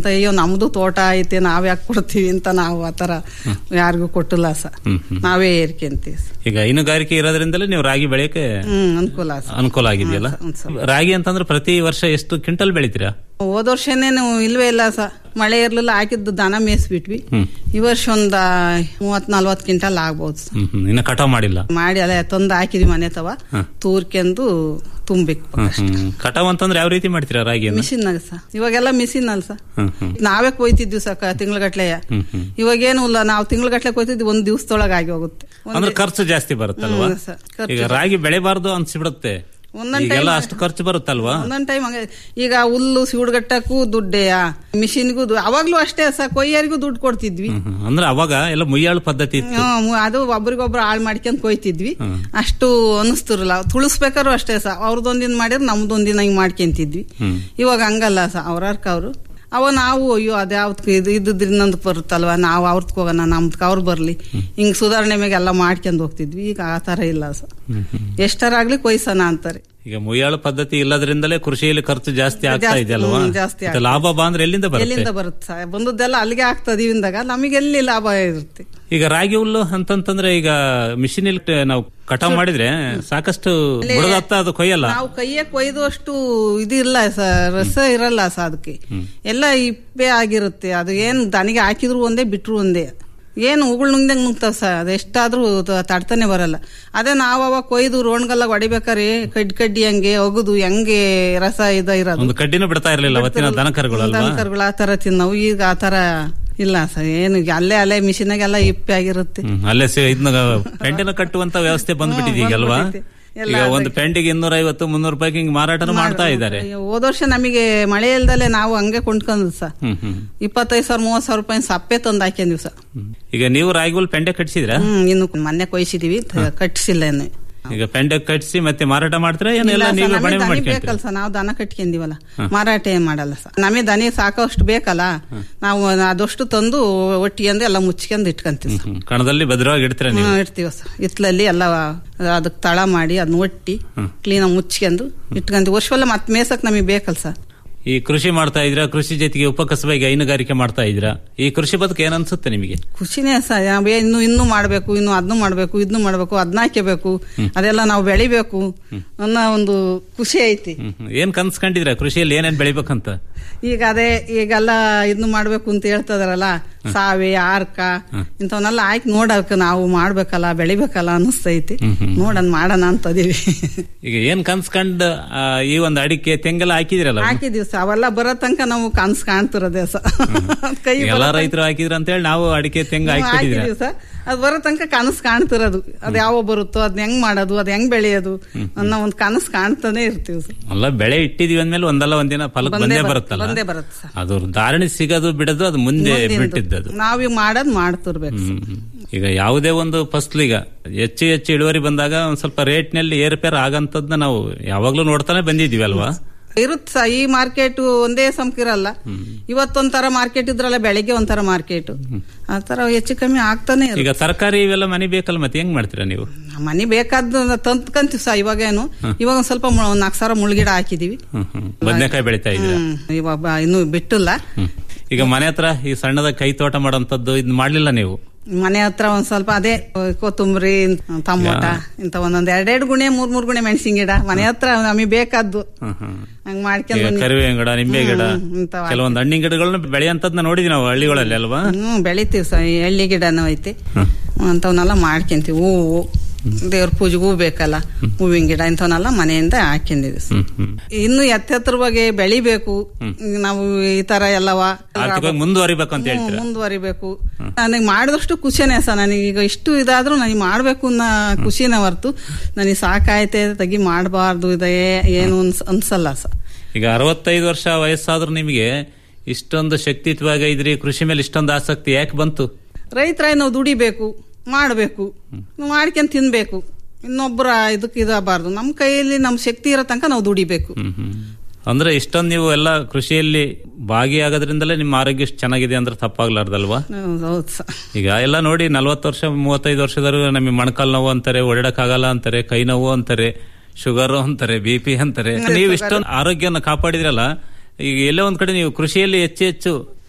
ಅಂತ ಅಯ್ಯೋ ನಮ್ದು ತೋಟ ಐತೆ ನಾವ್ ಯಾಕೆ ಕೊಡ್ತೀವಿ ಅಂತ ನಾವು ಆತರ ಯಾರಿಗೂ ಕೊಟ್ಟಿಲ್ಲ ಸ ಹ್ಮ್ ಹ್ಮ್. ನಾವೇ ಏರ್ಕೊಂತೀವಿ ಸ. ಈಗ ಹೈನುಗಾರಿಕೆ ಇರೋದ್ರಿಂದಲೇ ನೀವು ರಾಗಿ ಬೆಳೆಯಕ್ಕೆ ಹ್ಮ್ ಅನುಕೂಲ ಸ ಅನುಕೂಲ ಆಗಿದೆಯಲ್ಲ ರಾಗಿ ಅಂತಂದ್ರೆ ಪ್ರತಿ ವರ್ಷ ಎಷ್ಟು ಕ್ವಿಂಟಲ್ ಬೆಳಿತೀರಾ ಹೋದ ವರ್ಷನೇನು ಇಲ್ವೇ ಇಲ್ಲ ಸ ಮಳೆ ಇರ್ಲಿಲ್ಲ ಹಾಕಿದ್ದು ದನ ಮೇಯಿಸ್ಬಿಟ್ವಿ ಹ್ಮ್. ಈ ವರ್ಷ ಒಂದ ಮೂವತ್ ನಲ್ವತ್ ಕ್ವಿಂಟಲ್ ಆಗ್ಬೋದು ಸ. ಹ್ಮ್ ಹ್ಮ್ ಇನ್ನ ಕಟಾವ್ ಮಾಡಿಲ್ಲ ಮಾಡಿ ಅಲ್ಲ ತಂದು ಹಾಕಿದ್ವಿ ಮನೆ ತವ ಹ. ತೂರ್ಕೆಂದು ತುಂಬಿಕ್ ಹ್ಮ್ ಹ್ಮ್ ಕಟಾವ್ ಅಂತಂದ್ರೆ ಯಾವ ರೀತಿ ಮಾಡ್ತೀರಾ ರಾಗಿಯನ್ನ ಮಿಷಿನ್ ಸ ಇವಾಗೆಲ್ಲ ಮಿಷಿನ್ ಅಲ್ಲ ಸ ಹ್ಮ್ ಹ್ಮ್ ನಾವೇ ಕೊಯ್ತಿದ್ವಿ ಸಕ ತಿಂಗಳಗಟ್ಲೆಯ ಹ್ಮ್ ಹ್ಮ್ ಇವಾಗೇನು ಇಲ್ಲ ನಾವು ತಿಂಗಳಗಟ್ಲೆ ಕೊಯ್ತಿದ್ವಿ ಒಂದ್ ದಿವಸದೊಳಗೆ ಆಗಿ ಹೋಗುತ್ತೆ ಒಂದ್ ಅಂದ್ರೆ ಖರ್ಚು ಜಾಸ್ತಿ ಬರುತ್ತಲ್ವಾ ಹ್ಮ್ ಸರ್, ಖರ್ಚು ಈಗ ರಾಗಿ ಬೆಳೆಬಾರ್ದು ಅನ್ಸಿಬಿಡುತ್ತೆ ಒಂದೊಂದ್ ಈಗೆಲ್ಲ time- ಅಷ್ಟು ಖರ್ಚು ಬರುತ್ತಲ್ವಾ ಒಂದೊಂದ್ ಟೈಮ್ ಹಂಗೆ ಈಗ ಹುಲ್ಲು ಸಿವುಡ್ಗಟ್ಟಕ್ಕೂ ದುಡ್ಡೆಯ ಮಿಷಿನ್ಗೂ ಅವಾಗ್ಲೂ ಅಷ್ಟೇ ಸ ಕೊಯ್ಯರಿಗೂ ದುಡ್ಡು ಕೊಡ್ತಿದ್ವಿ ಹ್ಮ್ ಹ್ಮ್. ಅಂದ್ರೆ ಅವಾಗ ಎಲ್ಲ ಮುಯ್ಯಾಳು ಪದ್ಧತಿ ಇತ್ತು ಹ್ಮ್, ಅದು ಒಬ್ರಿಗೊಬ್ರು ಹಾಳು ಮಾಡ್ಕೊಂಡ್ ಕೊಯ್ತಿದ್ವಿ ಹ್ಮ್. ಅಷ್ಟು ಅನಿಸ್ತಿರಲ್ಲ ತುಳಿಸ್ಬೇಕಾದ್ರು ಅಷ್ಟೇ ಸ ಅವ್ರದೊಂದಿನ ಮಾಡಿದ್ರೆ ನಮ್ದೊಂದಿನ ಹಿಂಗ್ ಮಾಡ್ಕೊಂತಿದ್ವಿ ಹ್ಮ್ ಇವಾಗ ಹಂಗಲ್ಲ ಸ ಅವ್ರರ್ಕ ಅವರು ಅವ ನಾವು ಅಯ್ಯೋ ಅದ್ಯಾವ್ದಕ್ಕೆ ಇದು ಇದ್ದದ್ದು ಇನ್ನೊಂದು ಬರುತ್ತಲ್ವ ನಾವು ಅವ್ರದ್ಕ್ ಹೋಗೋಣ ನಮ್ದಕ್ ಅವ್ರು ಬರ್ಲಿ ಹಿಂಗ್ ಸುಧಾರಣೆ ಮೇಲೆ ಎಲ್ಲ ಮಾಡ್ಕೊಂಡ್ ಹೋಗ್ತಿದ್ವಿ ಈಗ ಆ ತರ ಇಲ್ಲ ಸ ಹ್ಮ್ ಹ್ಮ್. ಎಷ್ಟರಾಗ್ಲಿ ಕೊಯ್ಸೋಣ ಅಂತಾರೆ ಈಗ ಮುಯ್ಯಾಳು ಪದ್ಧತಿ ಇಲ್ಲದ್ರಿಂದಲೇ ಕೃಷಿಯಲ್ಲಿ ಖರ್ಚು ಜಾಸ್ತಿ ಆಗ್ತಾ ಜಾಸ್ತಿ- ಇದೆಯಲ್ವಾ ಹ್ಮ್, ಜಾಸ್ತಿ ಮತ್ತೆ ಆಗ್ತದೆ. ಲಾಭ ಬಾ ಅಂದ್ರೆ ಎಲ್ಲಿಂದ ಬರುತ್ತೆ ಎಲ್ಲಿಂದ ಬರುತ್ತೆ ಸ ಬಂದದ್ದೆಲ್ಲ ಅಲ್ಲಿಗೆ ಆಗ್ತದೆ ಇವಿಂದಾಗ ನಮಗೆ ಎಲ್ಲಿ ಲಾಭ ಇರುತ್ತೆ ಈಗ ರಾಗಿ ಹುಲ್ಲು ಅಂತಂತಂದ್ರೆ ಈಗ ಮಿಷಿನ್ ನಾವು ಕಟಾವ್ ಮಾಡಿದ್ರೆ ಸಾಕಷ್ಟು ಬುಡದತ್ತ ಅದು ಕೊಯ್ಯಲ್ಲ ನಾವು ಕೈಯೇ ಕೊಯ್ದು ಅಷ್ಟು ಇದಿಲ್ಲ ಸರ್ ರಸ ಇರಲ್ಲ ಸ ಅದಕ್ಕೆ ಎಲ್ಲ ಇಪ್ಪೆ ಆಗಿರುತ್ತೆ ಅದು ಏನ್ ದನಿಗೆ ಹಾಕಿದ್ರು ಒಂದೇ ಬಿಟ್ರು ಒಂದೇ ಏನು ಉಗುಳ್ ನುಂಗ್ದಂಗ್ ನುಗ್ತಾವ ಸ ಅದೆಷ್ಟಾದ್ರೂ ತ- ತಡ್ತಾನೆ ಬರಲ್ಲ ಅದೇ ನಾವ್ ಅವಾಗ ಕೊಯ್ದು ರೋಣ್ಗಲ್ಲ ಹೊಡಿಬೇಕಾರೆ ಕಡ್ಡಿ ಕಡ್ಡಿ ಹಂಗೆ ಒಗುದು ಹೆಂಗೆ ರಸ ಇದ ಇರೋದು ಒಂದು ಕಡ್ಡಿನೂ ಬಿಡ್ತಾ ಇರ್ಲಿಲ್ಲ ಅವತ್ತಿನ ದನಕರುಗಳು ಅಲ್ವಾ ದನಕರುಗಳು ಆ ತರ ತಿನ್ನವು ಈಗ ಆ ತರ ಇಲ್ಲ ಸರ್ ಏನು ಈಗ ಅಲ್ಲೇ ಅಲ್ಲೇ ಮಿಷಿನಾಗೆಲ್ಲ ಇಪ್ಪೆ ಆಗಿರುತ್ತೆ ಹ್ಮ್, ಅಲ್ಲೇ ಸಿ- ಇದನ್ನ ಪೆಂಡಿನ ಕಟ್ಟುವಂತ ವ್ಯವಸ್ಥೆ ಬಂದ್ಬಿಟ್ಟಿದೆ ಈಗ ಅಲ್ವಾ ಬಂದ್ಬಿಟ್ಟಿದೆ. ಎಲ್ಲ ಈಗ ಒಂದು ಪೆಂಡಿಗೆ ಇನ್ನೂರ ಐವತ್ತು ಮುನ್ನೂರು ರೂಪಾಯಿಗೆ ಹಿಂಗ್ ಮಾರಾಟನೂ ಮಾಡ್ತಾ ಇದ್ದಾರೆ ಅಯ್ಯೋ, ಹೋದ ವರ್ಷ ನಮಗೆ ಮಳೆ ಇಲ್ದಲೆ ನಾವು ಹಂಗೆ ಕೊಂಡ್ಕೊಂಡ್ ಸ ಹ್ಮ್ ಹ್ಮ್ ಇಪ್ಪತ್ತೈದು ಸಾವಿರ ಮೂವತ್ ಸಾವಿರ ರೂಪಾಯಿ ಸಪ್ಪೆ ತಂದು ಹಾಕ್ಯಂದಿವ್ ಸ ಈಗ ನೀವು ರಾಗಿ ಹುಲ್ ಪೆಂಡೆ ಕಟ್ಸಿದ್ರ ಹ್ಮ್ ಇನ್ನು ಮೊನ್ನೆ ಕೊಯ್ಸಿದೀವಿ ತ- ಕಟ್ಸಿಲ್ಲ ಇನ್ನು ಈಗ ಪೆಂಡೆ ಕಟ್ಸಿ ಮತ್ತೆ ಮಾರಾಟ ಮಾಡ್ತೀರಾ ಏನೆಲ್ಲ ಇಲ್ಲ ನೀವೇ ಸರ್, ಬಣೆ ನಮಗೆ ದನಿ ಮಾಡ್ಕೊಂತೀರಾ ಬೇಕಲ್ಲ ಸರ್ ನಾವು ದನ ಕಟ್ಕೊಂಡಿವಲ್ಲ ಮಾರಾಟ ಏನ್ ಮಾಡಲ್ಲ ಸರ್ ನಮಗೆ ದನಿ ಸಾಕಷ್ಟು ಬೇಕಲ್ಲ ನಾವು ಅದಷ್ಟು ತಂದು ಒಟ್ಟಿಗೆಂದು ಎಲ್ಲ ಮುಚ್ಕೊಂಡು ಇಟ್ಕೊಂತೀವಿ ಸರ್ ಹ್ಮ್, ಕಣದಲ್ಲಿ ಭದ್ರವಾಗಿ ಇಡ್ತೀರಾ ನೀವು ಹ್ಮ್, ಇಡ್ತೀವಿ ಸರ್ ಇತ್ಲಲ್ಲಿ ಎಲ್ಲ ಅದಕ್ಕೆ ತಳ ಮಾಡಿ ಅದನ್ನ ಒಟ್ಟಿ ಕ್ಲೀನಾಗಿ ಮುಚ್ಕೊಂಡು ಇಟ್ಕೊಂತೀವಿ ವರ್ಷವೆಲ್ಲ ಮತ್ತೆ ಮೇಸಕ್ ನಮಗೆ ಬೇಕಲ್ಲ ಸರ್ ಈ ಕೃಷಿ ಮಾಡ್ತಾ ಇದ್ರ ಕೃಷಿ ಜೊತೆಗೆ ಉಪಕಸಬಾಗಿ ಹೈನುಗಾರಿಕೆ ಮಾಡ್ತಾ ಇದ್ರ ಈ ಕೃಷಿ ಬದುಕು ಏನ್ ಅನ್ಸುತ್ತೆ ನಿಮಗೆ ಖುಷಿನೇ ಸರ್ ನಾವೇ ಇನ್ನು ಇನ್ನು ಮಾಡಬೇಕು ಇನ್ನು ಅದನ್ನು ಮಾಡಬೇಕು ಇದನ್ನು ಮಾಡಬೇಕು ಅದನ್ನ ಹಾಕಬೇಕು ಅದೆಲ್ಲ ನಾವು ಬೆಳಿಬೇಕು ಅನ್ನೋ ಒಂದು ಖುಷಿ ಐತಿ ಹ್ಮ್, ಹ್ಮ್. ಏನ್ ಕನ್ಸ್ಕೊಂಡಿದ್ರ ಕೃಷಿಯಲ್ಲಿ ಏನೇನ್ ಬೆಳಿಬೇಕಂತ ಈಗ ಅದೇ ಈಗೆಲ್ಲ ಇದನ್ನು ಮಾಡ್ಬೇಕು ಅಂತ ಹೇಳ್ತದಾರಲ್ಲ ಸಾವೆ ಆರ್ಕ ಇಂಥವನ್ನೆಲ್ಲ ಆಯ್ಕೆ ನೋಡಕ್ ನಾವು ಮಾಡ್ಬೇಕಲ್ಲ ಬೆಳಿಬೇಕಲ್ಲ ಅನಿಸ್ತೈತಿ ನೋಡನ್ ಮಾಡೋಣ ಅಂತದೀವಿ ಈಗ ಏನ್ ಕನ್ಸ್ಕೊಂಡ್ ಆ, ಈ ಒಂದು ಅಡಿಕೆ ತೆಂಗೆಲ್ಲ ಹಾಕಿದಿರಲ್ಲ ಹಾಕಿದೀವಿ ಸರ್ ಅವೆಲ್ಲ ಬರೋ ತನಕ ನಾವು ಕನ್ಸ್ ಕಾಣ್ತಿರೋದೇ ಸರ್ ಕೈ ಎಲ್ಲ ಬರೋ ತನಕ- ರೈತರು ಹಾಕಿದ್ರ ಅಂತ ಹೇಳಿ ನಾವು ಅಡಿಕೆ ತೆಂಗು ನಾವು ಹಾಕಿಬಿಟ್ಟಿದ್ರ ಹಾಕಿದೀವಿ ಸರ್ ಅದು ಬರೋ ತನಕ ಕನಸು ಕಾಣ್ತಿರೋದು ಅದು ಯಾವ ಬರುತ್ತೋ ಅದ್ ಹೆಂಗ್ ಮಾಡೋದು ಅದ್ ಹೆಂಗ್ ಬೆಳೆಯೋದು ಅನ್ನೋ ಒಂದು ಕನಸು ಕಾಣ್ತಾನೆ ಇರ್ತೀವಿ ಸರ್ ಅಲ್ಲ ಬೆಳೆ ಇಟ್ಟಿದೀವಿ ಅಂದ್ಮೇಲೆ ಒಂದಲ್ಲ ಒಂದಿನ ಫಲಕ್ ಬಂದೇ ಬಂದೇ ಬರುತ್ತೆ, ಬರುತ್ತಲ್ಲ ಬಂದೇ ಬರುತ್ತೆ ಸರ್. ಅದು ಧಾರಣೆ ಸಿಗೋದು ಬಿಡೋದು ಅದು ಮುಂದೆ ಬಿಟ್ಟಿದ್ದದು ನಾವೀಗ ಮಾಡೋದ್ ಮಾಡ್ತಿರ್ಬೇಕು ಸರ್. ಹ್ಮ್. ಈಗ ಯಾವುದೇ ಒಂದು ಫಸ್ಲಿಗ ಹೆಚ್ಚು ಹೆಚ್ಚು ಇಳುವರಿ ಬಂದಾಗ ಒಂದ್ ಸ್ವಲ್ಪ ರೇಟ್ ನಲ್ಲಿ ಏರ್ಪೇರ್ ಆಗಂತದ್ನ ನಾವು ಯಾವಾಗ್ಲೂ ನೋಡ್ತಾನೆ ಬಂದಿದೀವಿ ಅಲ್ವಾ ಇರುತ್ತೆ ಸರ್ ಈ ಮಾರ್ಕೆಟ್ ಒಂದೇ ಸಂಕಿರಲ್ಲ ಇವತ್ತೊಂಥರ ಮಾರ್ಕೆಟ್ ಇದ್ರಲ್ಲ ಬೆಳಿಗ್ಗೆ ಒಂಥರ ಮಾರ್ಕೆಟ್ ಆ ತರ ಹೆಚ್ಚು ಕಮ್ಮಿ ಆಗ್ತಾನೆ ಇರುತ್ತೆ ಈಗ ತರಕಾರಿ ಇವೆಲ್ಲ ಮನೆ ಬೇಕಲ್ಲ ಮತ್ತೆ ಹೆಂಗ್ ಮಾಡ್ತೀರಾ ನೀವು ಮನಿ ಬೇಕಾದ ತಂದ್ಕಂತೀವಿ ಸರ್ ಇವಾಗೇನು ಇವಾಗ ಒಂದ್ ಸ್ವಲ್ಪ ಮು- ಒಂದ್ ನಾಲ್ಕು ಸಾವಿರ ಮುಳುಗಿಡ ಹಾಕಿದೀವಿ ಹ್ಮ್ ಹ್ಮ್ ಬದನೆಕಾಯಿ ಬೆಳಿತಾ ಇದ್ದೀರಾ ಹ್ಮ್ ಇವಾಗ ಬ- ಇನ್ನೂ ಬಿಟ್ಟಿಲ್ಲ ಹ್ಮ್. ಈಗ ಮನೆ ಹತ್ರ ಈ ಸಣ್ಣದ ಕೈ ತೋಟ ಮಾಡೋಂಥದ್ದು ಇದ್ ಮಾಡ್ಲಿಲ್ಲ ನೀವು ಮನೆ ಹತ್ರ ಒಂದ್ ಸ್ವಲ್ಪ ಅದೇ ಕೊತ್ತಂಬರಿ ಟಮೋಟ ಇಂತ ಒಂದೊಂದ್ ಎರಡೆರಡು ಗುಣೆ ಮೂರ್ ಮೂರ್ ಗುಣೆ ಮೆಣಸಿನ ಗಿಡ ಮನೆ ಹತ್ರ ನಮಗೆ ಬೇಕಾದ್ದು ಹ್ಮ್ ಹ್ಮ್ ಹಂಗ್ ಈಗ ಮಾಡ್ಕೊಂಡು ಕರಿಬೇವಿನ ಗಿಡ ನಿಂಬೆ ಗಿಡ ಹ್ಮ್, ಇಂಥವ್ ಕೆಲವೊಂದು ಹಣ್ಣಿನ ಗಿಡಗಳನ್ನ ಬೆಳೆಯಂತದ್ನ ನೋಡಿದ್ವಿ ನಾವು ಹಳ್ಳಿಗಳಲ್ಲಿ ಅಲ್ವಾ ಹ್ಮ್ ಬೆಳಿತೀವಿ ಸರ್ ಈ ಎಳ್ಳಿ ಗಿಡನೂ ಐತಿ ಅಂತವನ್ನೆಲ್ಲ ಮಾಡ್ಕೊಂತೀವಿ ಹೂವು ದೇವ್ರ ಪೂಜೆಗೆ ಹೂ ಬೇಕಲ್ಲ ಹೂವಿನ ಗಿಡ ಇಂಥವನ್ನೆಲ್ಲ ಮನೆಯಿಂದ ಹಾಕೊಂಡಿವಿ ಸರ್. ಇನ್ನು ಎತ್ತೆತ್ತರವಾಗಿ ಬೆಳಿಬೇಕು ನಾವು ಈ ತರ ಎಲ್ಲವ ಆರ್ಥಿಕವಾಗಿ ಮುಂದುವರಿಬೇಕು ಅಂತ ಹ್ಮ್, ಹೇಳ್ತೀರಾ ಮುಂದುವರಿಬೇಕು ನನಗೆ ಮಾಡಿದಷ್ಟು ಖುಷಿನೇ ಸರ್ ನನಗೆ ಈಗ ಇಷ್ಟು ಇದಾದ್ರೂ ನನಗೆ ಮಾಡ್ಬೇಕು ಅನ್ನೋ ಖುಷಿನೇ ಹೊರ್ತು ನನಗೆ ಸಾಕಾಯ್ತೆ ತೆಗಿ ಮಾಡಬಾರ್ದು ಇದೆ ಏನು ಅನ್ಸ್- ಅನ್ಸಲ್ಲ ಸರ್ ಈಗ ಅರವತ್ತೈದು ವರ್ಷ ವಯಸ್ಸಾದ್ರೂ ನಿಮಗೆ ಇಷ್ಟೊಂದು ಶಕ್ತಿತ್ವಾಗ ಇದ್ರಿ ಕೃಷಿ ಮೇಲೆ ಇಷ್ಟೊಂದು ಆಸಕ್ತಿ ಯಾಕೆ ಬಂತು ರೈತರಾಗಿ ನಾವು ದುಡಿಬೇಕು ಮಾಡಬೇಕು ಮಾಡ್ಕೊಂಡ್ ತಿನ್ಬೇಕು ಇನ್ನೊಬ್ಬರ ಇದಕ್ಕೆ ಇದಾಗಬಾರ್ದು ನಮ್ಮ ಕೈಯಲ್ಲಿ ನಮ್ಮ ಶಕ್ತಿ ಇರೋ ತನಕ ನಾವು ದುಡಿಬೇಕು ಅಂದ್ರೆ ಇಷ್ಟೊಂದು ನೀವು ಎಲ್ಲ ಕೃಷಿಯಲ್ಲಿ ಭಾಗಿಯಾಗೋದ್ರಿಂದಲೇ ನಿಮ್ಮ ಆರೋಗ್ಯ ಇಷ್ಟು ಚೆನ್ನಾಗಿದೆ ಅಂದ್ರೆ ತಪ್ಪಾಗ್ಲಾರ್ದಲ್ವಾ ಹೌದು ಹೌದು ಸರ್ ಈಗ ಎಲ್ಲ ನೋಡಿ ನಲ್ವತ್ತು ವರ್ಷ ಮೂವತ್ತೈದು ವರ್ಷದವರೆಗೂ ನಮಗೆ ಮೊಣಕಾಲ್ ನೋವು ಅಂತಾರೆ ಓಡಾಡಕ್ಕಾಗಲ್ಲ ಅಂತಾರೆ ಕೈ ನೋವು ಅಂತಾರೆ ಶುಗರ್ ಅಂತಾರೆ ಬಿ ಪಿ ಅಂತಾರೆ ನೀವು ಇಷ್ಟೊಂದು ಆರೋಗ್ಯನ ಕಾಪಾಡಿದ್ರಲ್ಲ ಈಗ ಎಲ್ಲೇ ಒಂದ್ ಕಡೆ ನೀವು ಕೃಷಿಯಲ್ಲಿ ಹೆಚ್ಚು ಹೆಚ್ಚು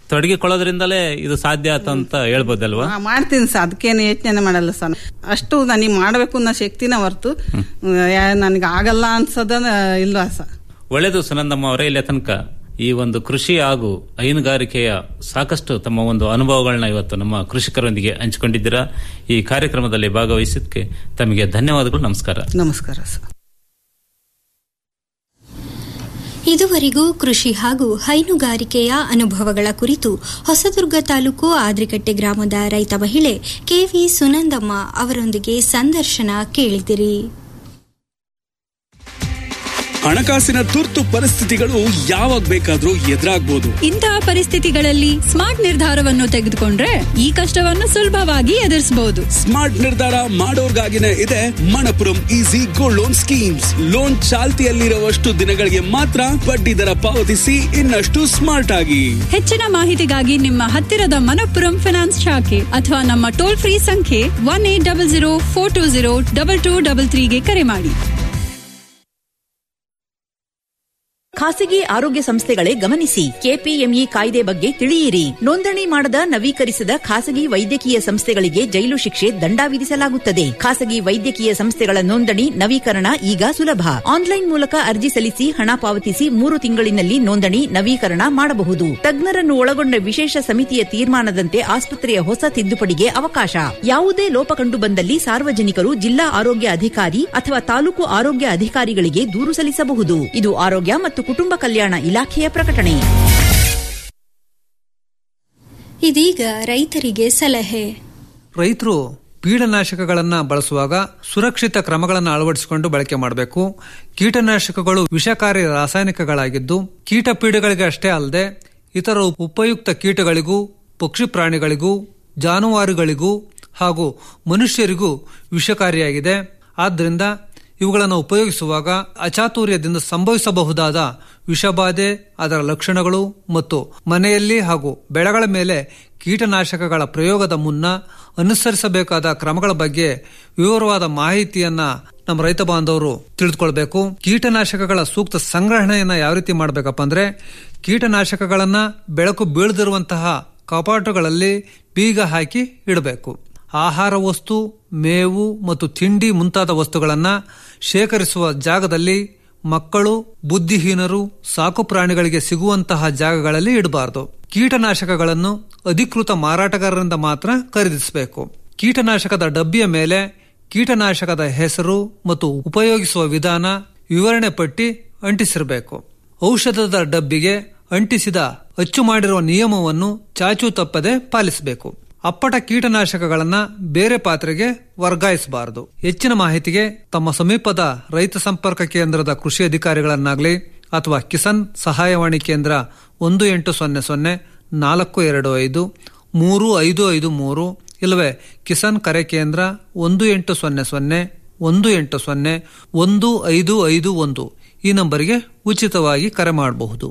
ತೊಡಗಿಕೊಳ್ಳೋದ್ರಿಂದಲೇ ಇದು ಸಾಧ್ಯ ಆತ ಅಂತ ಹೇಳ್ಬೋದಲ್ವಾ ಹಾ, ಮಾಡ್ತೀನಿ ಸರ್ ಅದಕ್ಕೇನು ಯೋಚನೆ ಮಾಡಲ್ಲ ಸರ್ ಅಷ್ಟು ನನಗೆ ಮಾಡಬೇಕು ಅನ್ನೋ ಶಕ್ತಿನ ಹೊರ್ತು ನನಗೆ ಆಗಲ್ಲ ಅನ್ಸೋದ ಇಲ್ಲ ಸರ್ ಒಳ್ಳೆಯದು ಸುನಂದಮ್ಮ ಅವರೇ ಇಲ್ಲೇ ತನಕ ಈ ಒಂದು ಕೃಷಿ ಹಾಗೂ ಹೈನುಗಾರಿಕೆಯ ಸಾಕಷ್ಟು ತಮ್ಮ ಒಂದು ಅನುಭವಗಳನ್ನ ಇವತ್ತು ನಮ್ಮ ಕೃಷಿಕರೊಂದಿಗೆ ಹಂಚಿಕೊಂಡಿದ್ದೀರಾ ಈ ಕಾರ್ಯಕ್ರಮದಲ್ಲಿ ಭಾಗವಹಿಸಿದ್ದಕ್ಕೆ ತಮಗೆ ಧನ್ಯವಾದಗಳು ನಮಸ್ಕಾರ ನಮಸ್ಕಾರ ಸರ್ ಇದುವರೆಗೂ ಕೃಷಿ ಹಾಗೂ ಹೈನುಗಾರಿಕೆಯ ಅನುಭವಗಳ ಕುರಿತು ಹೊಸದುರ್ಗ ತಾಲೂಕು ಆದ್ರಿಕಟ್ಟೆ ಗ್ರಾಮದ ರೈತ ಮಹಿಳೆ ಕೆವಿ ಸುನಂದಮ್ಮ ಅವರೊಂದಿಗೆ ಸಂದರ್ಶನ ಕೇಳಿದಿರಿ ಹಣಕಾಸಿನ ತುರ್ತು ಪರಿಸ್ಥಿತಿಗಳು ಯಾವಾಗ ಬೇಕಾದ್ರೂ ಎದುರಾಗ್ಬೋದು ಇಂತಹ ಪರಿಸ್ಥಿತಿಗಳಲ್ಲಿ ಸ್ಮಾರ್ಟ್ ನಿರ್ಧಾರವನ್ನು ತೆಗೆದುಕೊಂಡ್ರೆ ಈ ಕಷ್ಟವನ್ನು ಸುಲಭವಾಗಿ ಎದುರಿಸಬಹುದು ಸ್ಮಾರ್ಟ್ ನಿರ್ಧಾರ ಮಾಡೋರ್ಗಾಗಿನೇ ಇದೆ Manappuram easy gold loan schemes loan ಚಾಲ್ತಿಯಲ್ಲಿರುವಷ್ಟು ದಿನಗಳಿಗೆ ಮಾತ್ರ ಬಡ್ಡಿ ದರ ಪಾವತಿಸಿ ಇನ್ನಷ್ಟು ಸ್ಮಾರ್ಟ್ ಆಗಿ ಹೆಚ್ಚಿನ ಮಾಹಿತಿಗಾಗಿ ನಿಮ್ಮ ಹತ್ತಿರದ ಮನಪ್ಪುರಂ ಫಿನಾನ್ಸ್ ಶಾಖೆ ಅಥವಾ ನಮ್ಮ ಟೋಲ್ ಫ್ರೀ ಸಂಖ್ಯೆ one eight double zero four two zero double two double ತ್ರೀಗೆ ಕರೆ ಮಾಡಿ ಖಾಸಗಿ ಆರೋಗ್ಯ ಸಂಸ್ಥೆಗಳೇ ಗಮನಿಸಿ ಕೆಪಿಎಂಇ ಕಾಯ್ದೆ ಬಗ್ಗೆ ತಿಳಿಯಿರಿ ನೋಂದಣಿ ಮಾಡದ ನವೀಕರಿಸದ ಖಾಸಗಿ ವೈದ್ಯಕೀಯ ಸಂಸ್ಥೆಗಳಿಗೆ ಜೈಲು ಶಿಕ್ಷೆ ದಂಡ ವಿಧಿಸಲಾಗುತ್ತದೆ ಖಾಸಗಿ ವೈದ್ಯಕೀಯ ಸಂಸ್ಥೆಗಳ ನೋಂದಣಿ ನವೀಕರಣ ಈಗ ಸುಲಭ ಆನ್ಲೈನ್ ಮೂಲಕ ಅರ್ಜಿ ಸಲ್ಲಿಸಿ ಹಣ ಪಾವತಿಸಿ ಮೂರು ತಿಂಗಳಿನಲ್ಲಿ ನೋಂದಣಿ ನವೀಕರಣ ಮಾಡಬಹುದು ತಜ್ಞರನ್ನು ಒಳಗೊಂಡ ವಿಶೇಷ ಸಮಿತಿಯ ತೀರ್ಮಾನದಂತೆ ಆಸ್ಪತ್ರೆಯ ಹೊಸ ತಿದ್ದುಪಡಿಗೆ ಅವಕಾಶ ಯಾವುದೇ ಲೋಪ ಕಂಡು ಬಂದಲ್ಲಿ ಸಾರ್ವಜನಿಕರು ಜಿಲ್ಲಾ ಆರೋಗ್ಯ ಅಧಿಕಾರಿ ಅಥವಾ ತಾಲೂಕು ಆರೋಗ್ಯ ಅಧಿಕಾರಿಗಳಿಗೆ ದೂರು ಸಲ್ಲಿಸಬಹುದು ಇದು ಆರೋಗ್ಯ ಮತ್ತು ಕುಟುಂಬ ಕಲ್ಯಾಣ ಇಲಾಖೆಯ ಪ್ರಕಟಣೆ ಇದೀಗ ರೈತರಿಗೆ ಸಲಹೆ ರೈತರು ಕೀಟನಾಶಕಗಳನ್ನ ಬಳಸುವಾಗ ಸುರಕ್ಷಿತ ಕ್ರಮಗಳನ್ನು ಅಳವಡಿಸಿಕೊಂಡು ಬಳಕೆ ಮಾಡಬೇಕು ಕೀಟನಾಶಕಗಳು ವಿಷಕಾರಿ ರಾಸಾಯನಿಕಗಳಾಗಿದ್ದು ಕೀಟ ಪೀಡೆಗಳಿಗೆ ಅಷ್ಟೇ ಅಲ್ಲದೆ ಇತರ ಉಪಯುಕ್ತ ಕೀಟಗಳಿಗೂ ಪಕ್ಷಿ ಪ್ರಾಣಿಗಳಿಗೂ ಜಾನುವಾರುಗಳಿಗೂ ಹಾಗೂ ಮನುಷ್ಯರಿಗೂ ವಿಷಕಾರಿಯಾಗಿದೆ ಆದ್ದರಿಂದ ಇವುಗಳನ್ನು ಉಪಯೋಗಿಸುವಾಗ ಅಚಾತುರ್ಯದಿಂದ ಸಂಭವಿಸಬಹುದಾದ ವಿಷಬಾಧೆ ಅದರ ಲಕ್ಷಣಗಳು ಮತ್ತು ಮನೆಯಲ್ಲಿ ಹಾಗೂ ಬೆಳೆಗಳ ಮೇಲೆ ಕೀಟನಾಶಕಗಳ ಪ್ರಯೋಗದ ಮುನ್ನ ಅನುಸರಿಸಬೇಕಾದ ಕ್ರಮಗಳ ಬಗ್ಗೆ ವಿವರವಾದ ಮಾಹಿತಿಯನ್ನ ನಮ್ಮ ರೈತ ಬಾಂಧವರು ತಿಳಿದುಕೊಳ್ಬೇಕು ಕೀಟನಾಶಕಗಳ ಸೂಕ್ತ ಸಂಗ್ರಹಣೆಯನ್ನ ಯಾವ ರೀತಿ ಮಾಡಬೇಕಪ್ಪ ಅಂದ್ರೆ ಕೀಟನಾಶಕಗಳನ್ನ ಬೆಳಕು ಬೀಳದಿರುವಂತಹ ಕಪಾಟುಗಳಲ್ಲಿ ಬೀಗ ಹಾಕಿ ಇಡಬೇಕು ಆಹಾರ ವಸ್ತು ಮೇವು ಮತ್ತು ತಿಂಡಿ ಮುಂತಾದ ವಸ್ತುಗಳನ್ನ ಶೇಖರಿಸುವ ಜಾಗದಲ್ಲಿ ಮಕ್ಕಳು ಬುದ್ಧಿಹೀನರು ಸಾಕು ಪ್ರಾಣಿಗಳಿಗೆ ಸಿಗುವಂತಹ ಜಾಗಗಳಲ್ಲಿ ಇಡಬಾರದು ಕೀಟನಾಶಕಗಳನ್ನು ಅಧಿಕೃತ ಮಾರಾಟಗಾರರಿಂದ ಮಾತ್ರ ಖರೀದಿಸಬೇಕು ಕೀಟನಾಶಕದ ಡಬ್ಬಿಯ ಮೇಲೆ ಕೀಟನಾಶಕದ ಹೆಸರು ಮತ್ತು ಉಪಯೋಗಿಸುವ ವಿಧಾನ ವಿವರಣೆ ಪಟ್ಟಿ ಅಂಟಿಸಿರಬೇಕು ಔಷಧದ ಡಬ್ಬಿಗೆ ಅಂಟಿಸಿದ ಅಚ್ಚು ಮಾಡಿರುವ ನಿಯಮವನ್ನು ಚಾಚು ತಪ್ಪದೆ ಪಾಲಿಸಬೇಕು ಅಪ್ಪಟ ಕೀಟನಾಶಕಗಳನ್ನ ಬೇರೆ ಪಾತ್ರೆಗೆ ವರ್ಗಾಯಿಸಬಾರದು ಹೆಚ್ಚಿನ ಮಾಹಿತಿಗೆ ತಮ್ಮ ಸಮೀಪದ ರೈತ ಸಂಪರ್ಕ ಕೇಂದ್ರದ ಕೃಷಿ ಅಧಿಕಾರಿಗಳನ್ನಾಗಲಿ ಅಥವಾ ಕಿಸಾನ್ ಸಹಾಯವಾಣಿ ಕೇಂದ್ರ ಒಂದು ಎಂಟು ಸೊನ್ನೆ ಸೊನ್ನೆ ನಾಲ್ಕು ಎರಡು ಐದು ಮೂರು ಐದು ಐದು ಮೂರು ಇಲ್ಲವೇ ಕಿಸಾನ್ ಕರೆ ಕೇಂದ್ರ ಒಂದು ಎಂಟು ಸೊನ್ನೆ ಸೊನ್ನೆ ಒಂದು ಎಂಟು ಸೊನ್ನೆ ಒಂದು ಐದು ಐದು ಒಂದು ಈ ನಂಬರಿಗೆ ಉಚಿತವಾಗಿ ಕರೆ ಮಾಡಬಹುದು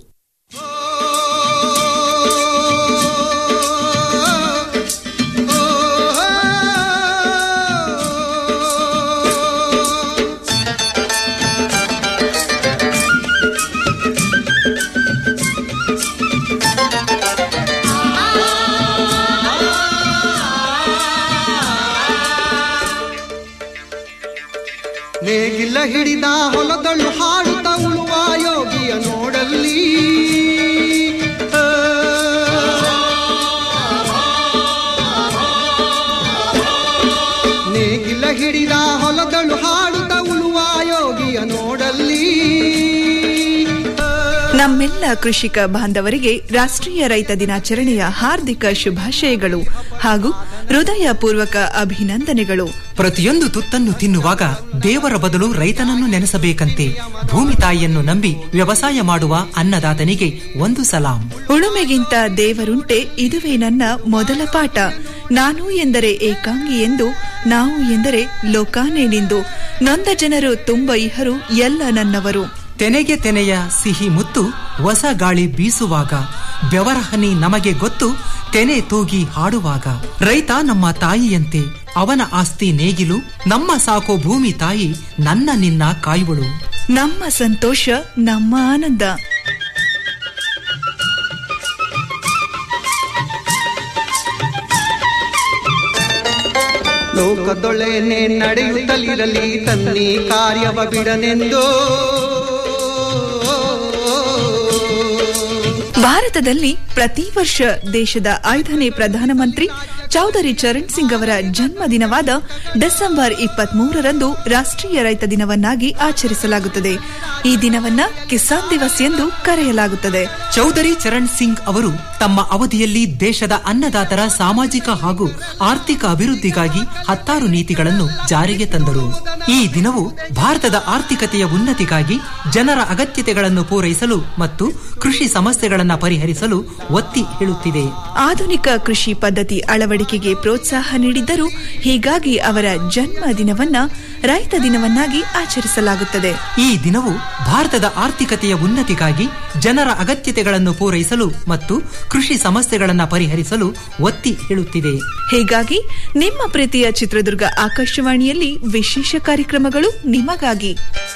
ನೇಗಿಲ ಹಿಡಿದ ಹೊಲದಳು ಹಾಡುತ್ತ ಉಳುವ ಯೋಗಿಯ ನೋಡಲ್ಲಿ ಆ. ನೇಗಿಲ ಹಿಡಿದ ಹೊಲದಳು ಹಾಡುತ್ತ ಉಳುವ ಯೋಗಿಯ ನೋಡಲ್ಲಿ ನಮ್ಮೆಲ್ಲ ಕೃಷಿಕ ಬಾಂಧವರಿಗೆ ರಾಷ್ಟ್ರೀಯ ರೈತ ದಿನಾಚರಣೆಯ ಹಾರ್ದಿಕ ಶುಭಾಶಯಗಳು ಹಾಗೂ ಹೃದಯಪೂರ್ವಕ ಅಭಿನಂದನೆಗಳು ಪ್ರತಿಯೊಂದು ತುತ್ತನ್ನು ತಿನ್ನುವಾಗ ದೇವರ ಬದಲು ರೈತನನ್ನು ನೆನೆಸಬೇಕಂತೆ ಭೂಮಿ ತಾಯಿಯನ್ನು ನಂಬಿ ವ್ಯವಸಾಯ ಮಾಡುವ ಅನ್ನದಾತನಿಗೆ ಒಂದು ಸಲಾಂ ಉಳುಮೆಗಿಂತ ದೇವರುಂಟೆ ಇದುವೇ ನನ್ನ ಮೊದಲ ಪಾಠ ನಾನು ಎಂದರೆ ಏಕಾಂಗಿ ಎಂದು ನಾವು ಎಂದರೆ ಲೋಕಾನೇನೆಂದು ನೊಂದ ಜನರು ತುಂಬ ಇಹರು ಎಲ್ಲ ನನ್ನವರು ತೆನೆಗೆ ತೆನೆಯ ಸಿಹಿ ಮುತ್ತು ಹೊಸ ಗಾಳಿ ಬೀಸುವಾಗ ಬೆವರ ಹನಿ ನಮಗೆ ಗೊತ್ತು ತೆನೆ ತೂಗಿ ಹಾಡುವಾಗ ರೈತ ನಮ್ಮ ತಾಯಿಯಂತೆ ಅವನ ಆಸ್ತಿ ನೇಗಿಲು ನಮ್ಮ ಸಾಕೋ ಭೂಮಿ ತಾಯಿ ನನ್ನ ನಿನ್ನ ಕಾಯುವಳು ನಮ್ಮ ಸಂತೋಷ ನಮ್ಮ ಆನಂದ ಲೋಕದೊಳೆನೆ ನಡೆಯುತ್ತಲಿರಲಿ ತನ್ನಿ ಕಾರ್ಯವ ಬಿಡನೆಂದೋ ಭಾರತದಲ್ಲಿ ಪ್ರತಿ ವರ್ಷ ದೇಶದ ಐದನೇ ಪ್ರಧಾನಮಂತ್ರಿ ಚೌಧರಿ ಚರಣ್ ಸಿಂಗ್ ಅವರ ಜನ್ಮ ದಿನವಾದ ಡಿಸೆಂಬರ್ ಇಪ್ಪತ್ತ್ ಮೂರರಂದು ರಾಷ್ಟ್ರೀಯ ರೈತ ದಿನವನ್ನಾಗಿ ಆಚರಿಸಲಾಗುತ್ತದೆ ಈ ದಿನವನ್ನ ಕಿಸಾನ್ ದಿವಸ್ ಎಂದು ಕರೆಯಲಾಗುತ್ತದೆ ಚೌಧರಿ ಚರಣ್ ಸಿಂಗ್ ಅವರು ತಮ್ಮ ಅವಧಿಯಲ್ಲಿ ದೇಶದ ಅನ್ನದಾತರ ಸಾಮಾಜಿಕ ಹಾಗೂ ಆರ್ಥಿಕ ಅಭಿವೃದ್ಧಿಗಾಗಿ ಹತ್ತಾರು ನೀತಿಗಳನ್ನು ಜಾರಿಗೆ ತಂದರು ಈ ದಿನವು ಭಾರತದ ಆರ್ಥಿಕತೆಯ ಉನ್ನತಿಗಾಗಿ ಜನರ ಅಗತ್ಯತೆಗಳನ್ನು ಪೂರೈಸಲು ಮತ್ತು ಕೃಷಿ ಸಮಸ್ಯೆಗಳನ್ನು ಪರಿಹರಿಸಲು ಒತ್ತಿ ಹೇಳುತ್ತಿದೆ ಆಧುನಿಕ ಕೃಷಿ ಪದ್ಧತಿ ಅಳವಡಿಕೆಗೆ ಪ್ರೋತ್ಸಾಹ ನೀಡಿದ್ದರು ಹೀಗಾಗಿ ಅವರ ಜನ್ಮ ದಿನವನ್ನ ರೈತ ದಿನವನ್ನಾಗಿ ಆಚರಿಸಲಾಗುತ್ತದೆ ಈ ದಿನವು ಭಾರತದ ಆರ್ಥಿಕತೆಯ ಉನ್ನತಿಗಾಗಿ ಜನರ ಅಗತ್ಯತೆಗಳನ್ನು ಪೂರೈಸಲು ಮತ್ತು ಕೃಷಿ ಸಮಸ್ಯೆಗಳನ್ನು ಪರಿಹರಿಸಲು ಒತ್ತಿ ಹೇಳುತ್ತಿದೆ ಹೀಗಾಗಿ ನಿಮ್ಮ ಪ್ರೀತಿಯ ಚಿತ್ರದುರ್ಗ ಆಕಾಶವಾಣಿಯಲ್ಲಿ ವಿಶೇಷ ಕಾರ್ಯಕ್ರಮಗಳು ನಿಮಗಾಗಿ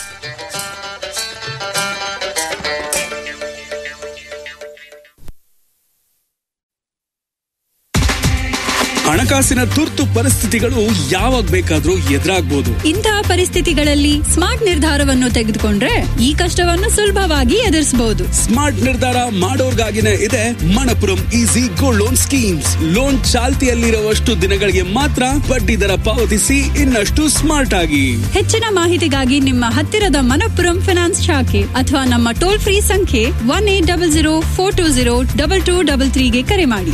ಹಣಕಾಸಿನ ತುರ್ತು ಪರಿಸ್ಥಿತಿಗಳು ಯಾವಾಗ ಬೇಕಾದ್ರೂ ಎದುರಾಗ್ಬೋದು ಇಂತಹ ಪರಿಸ್ಥಿತಿಗಳಲ್ಲಿ ಸ್ಮಾರ್ಟ್ ನಿರ್ಧಾರವನ್ನು ತೆಗೆದುಕೊಂಡ್ರೆ ಈ ಕಷ್ಟವನ್ನು ಸುಲಭವಾಗಿ ಎದುರಿಸಬಹುದು ಸ್ಮಾರ್ಟ್ ನಿರ್ಧಾರ ಮಾಡೋರ್ಗಾಗಿನೇ ಇದೆ Manappuram easy gold loan schemes loan ಚಾಲ್ತಿಯಲ್ಲಿರುವಷ್ಟು ದಿನಗಳಿಗೆ ಮಾತ್ರ ಬಡ್ಡಿ ದರ ಪಾವತಿಸಿ ಇನ್ನಷ್ಟು ಸ್ಮಾರ್ಟ್ ಆಗಿ ಹೆಚ್ಚಿನ ಮಾಹಿತಿಗಾಗಿ ನಿಮ್ಮ ಹತ್ತಿರದ ಮನಪ್ಪುರಂ ಫಿನಾನ್ಸ್ ಶಾಖೆ ಅಥವಾ ನಮ್ಮ ಟೋಲ್ ಫ್ರೀ ಸಂಖ್ಯೆ one eight double zero four two zero double two double ತ್ರೀಗೆ ಕರೆ ಮಾಡಿ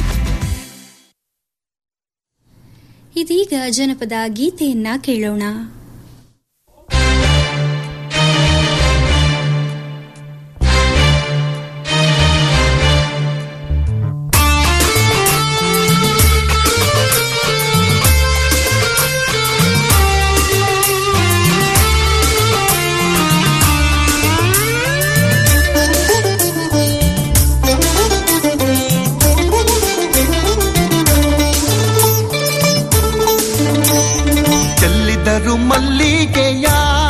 ಇದೀಗ ಜನಪದ ಗೀತೆಯನ್ನ ಕೇಳೋಣ ಚೆಲ್ಲಿದರು ಮಲ್ಲಿಗೆಯ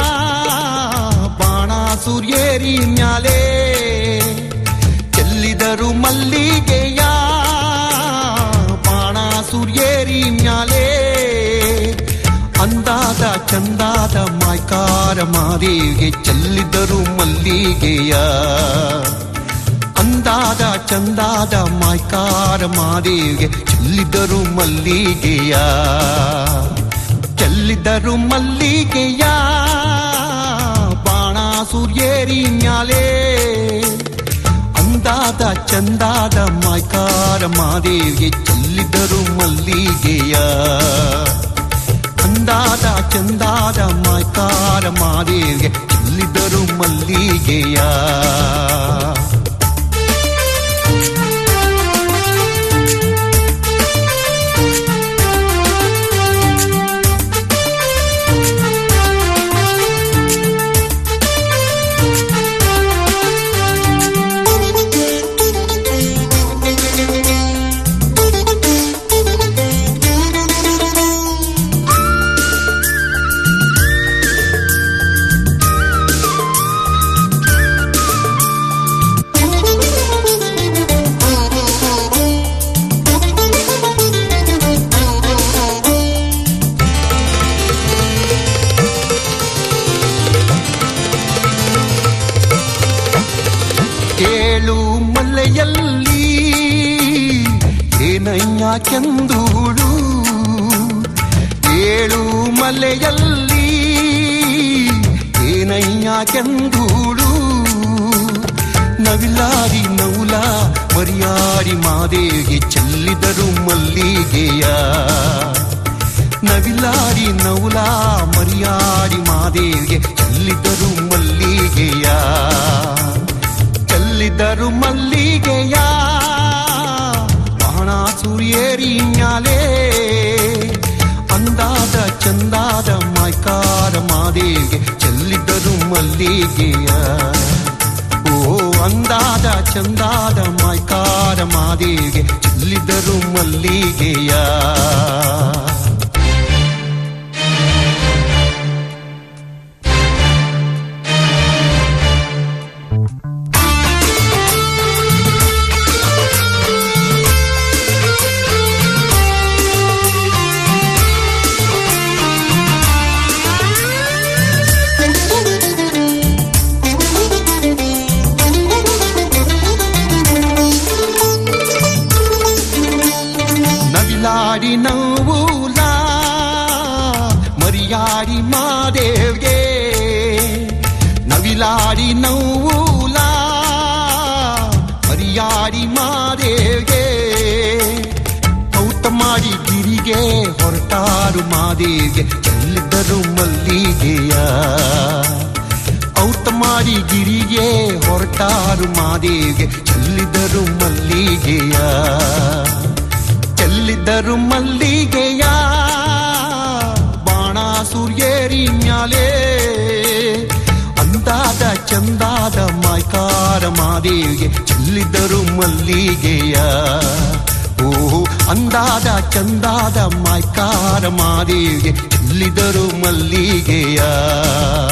ಬಾಣ ಸೂರ್ಯೇರಿ ಮ್ಯಾಲೆ ಚೆಲ್ಲಿದರು ಮಲ್ಲಿಗೆಯ ಬಾಣ ಸೂರ್ಯೇರಿ ಮ್ಯಾಲೆ ಅಂದಾದ ಚಂದಾದ ಮಾಯ್ಕಾರ ಮಾರಿಗೆ ಚೆಲ್ಲಿದರು ಮಲ್ಲಿಗೆಯ ಅಂದಾದ ಚಂದಾದ ಮಾಯ್ಕಾರ ಮಾರಿಗೆ ಚೆಲ್ಲಿದರು ಮಲ್ಲಿಗೆಯ ಚೆಲ್ಲಿದರು ಮಲ್ಲಿಗೆಯ ಬಾಣ ಸೂರ್ಯೇರಿ ಮ್ಯಾಲೆ ಅಂದಾದ ಚಂದಾದ ಮಾಯ್ಕಾರ ಮಾದೇವಿಗೆ ಚೆಲ್ಲಿದರು ಮಲ್ಲಿಗೆಯ ಅಂದಾದ ಚಂದಾದ ಮಾಯ್ಕಾರ ಮಾದೇವಿಗೆ ಚೆಲ್ಲಿದರು ಮಲ್ಲಿಗೆಯ ಏಳು ಮಲೆಯಲ್ಲಿ ಏನಯ್ಯ ಕೆಂದೂಳು ಏಳು ಮಲೆಯಲ್ಲಿ ಏನಯ್ಯ ಕೆಂದೂಳು ನವಿಲಾರಿ ನೌಲ ಮರಿಯಾಡಿ ಮಾದೇವಿಗೆ ಚೆಲ್ಲಿದರು ಮಲ್ಲಿಗೆಯ ನವಿಲಾರಿ ನೌಲ ಮರಿಯಾಡಿ ಮಾದೇವಿಗೆ ಚೆಲ್ಲಿದರು ಮಲ್ಲಿಗೆಯ ಚೆಲ್ಲಿದರು ಮಲ್ಲಿಗೆಯ ಬಾಣ ಸೂರ್ಯೇರಿ ಮ್ಯಾಲೆ ಅಂದಾದ ಚಂದಾದ ಮಾಯ್ಕಾರ ಮಾದೇವಿಗೆ ಚೆಲ್ಲಿದರು ಮಲ್ಲಿಗೆಯ ಓ ಅಂದಾದ ಚಂದಾದ ಮಾಯ್ಕಾರ ಮಾದೇವಿಗೆ ಚೆಲ್ಲಿದರು ಮಲ್ಲಿಗೆಯ ನವಿಲಾಡಿ ನೋವುಲ ಮರಿಯಾಡಿ ಮಾದೇವ್ಗೆ ನವಿಲಾಡಿ ನೋವುಲ ಮರಿಯಾಡಿ ಮಾದೇವ್ಗೆ ಔತ ಮಾಡಿ ಗಿರಿಗೆ ಹೊರಟಾರು ಮಾದೇವ್ಗೆ ಚೆಲ್ಲಿದರು ಮಲ್ಲಿಗೆಯ ಔತ ಮಾಡಿ ಗಿರಿಗೆ ಹೊರಟಾರು ಮಾದೇವ್ಗೆ ಚೆಲ್ಲಿದರು ಮಲ್ಲಿಗೆಯ ಚೆಲ್ಲಿದರು ಮಲ್ಲಿಗೆಯ ಬಾಣ ಸೂರ್ಯೇರಿ ಮ್ಯಾಲೆ ಅಂದಾದ ಚಂದಾದ ಮಾಯ್ಕಾರ ಮಾದೇವಿಗೆ ಚೆಲ್ಲಿದರು ಮಲ್ಲಿಗೆಯ ಓ ಅಂದಾದ ಚಂದಾದ ಮಾಯ್ಕಾರ ಮಾದೇವಿಗೆ ಚೆಲ್ಲಿದರು ಮಲ್ಲಿಗೆಯ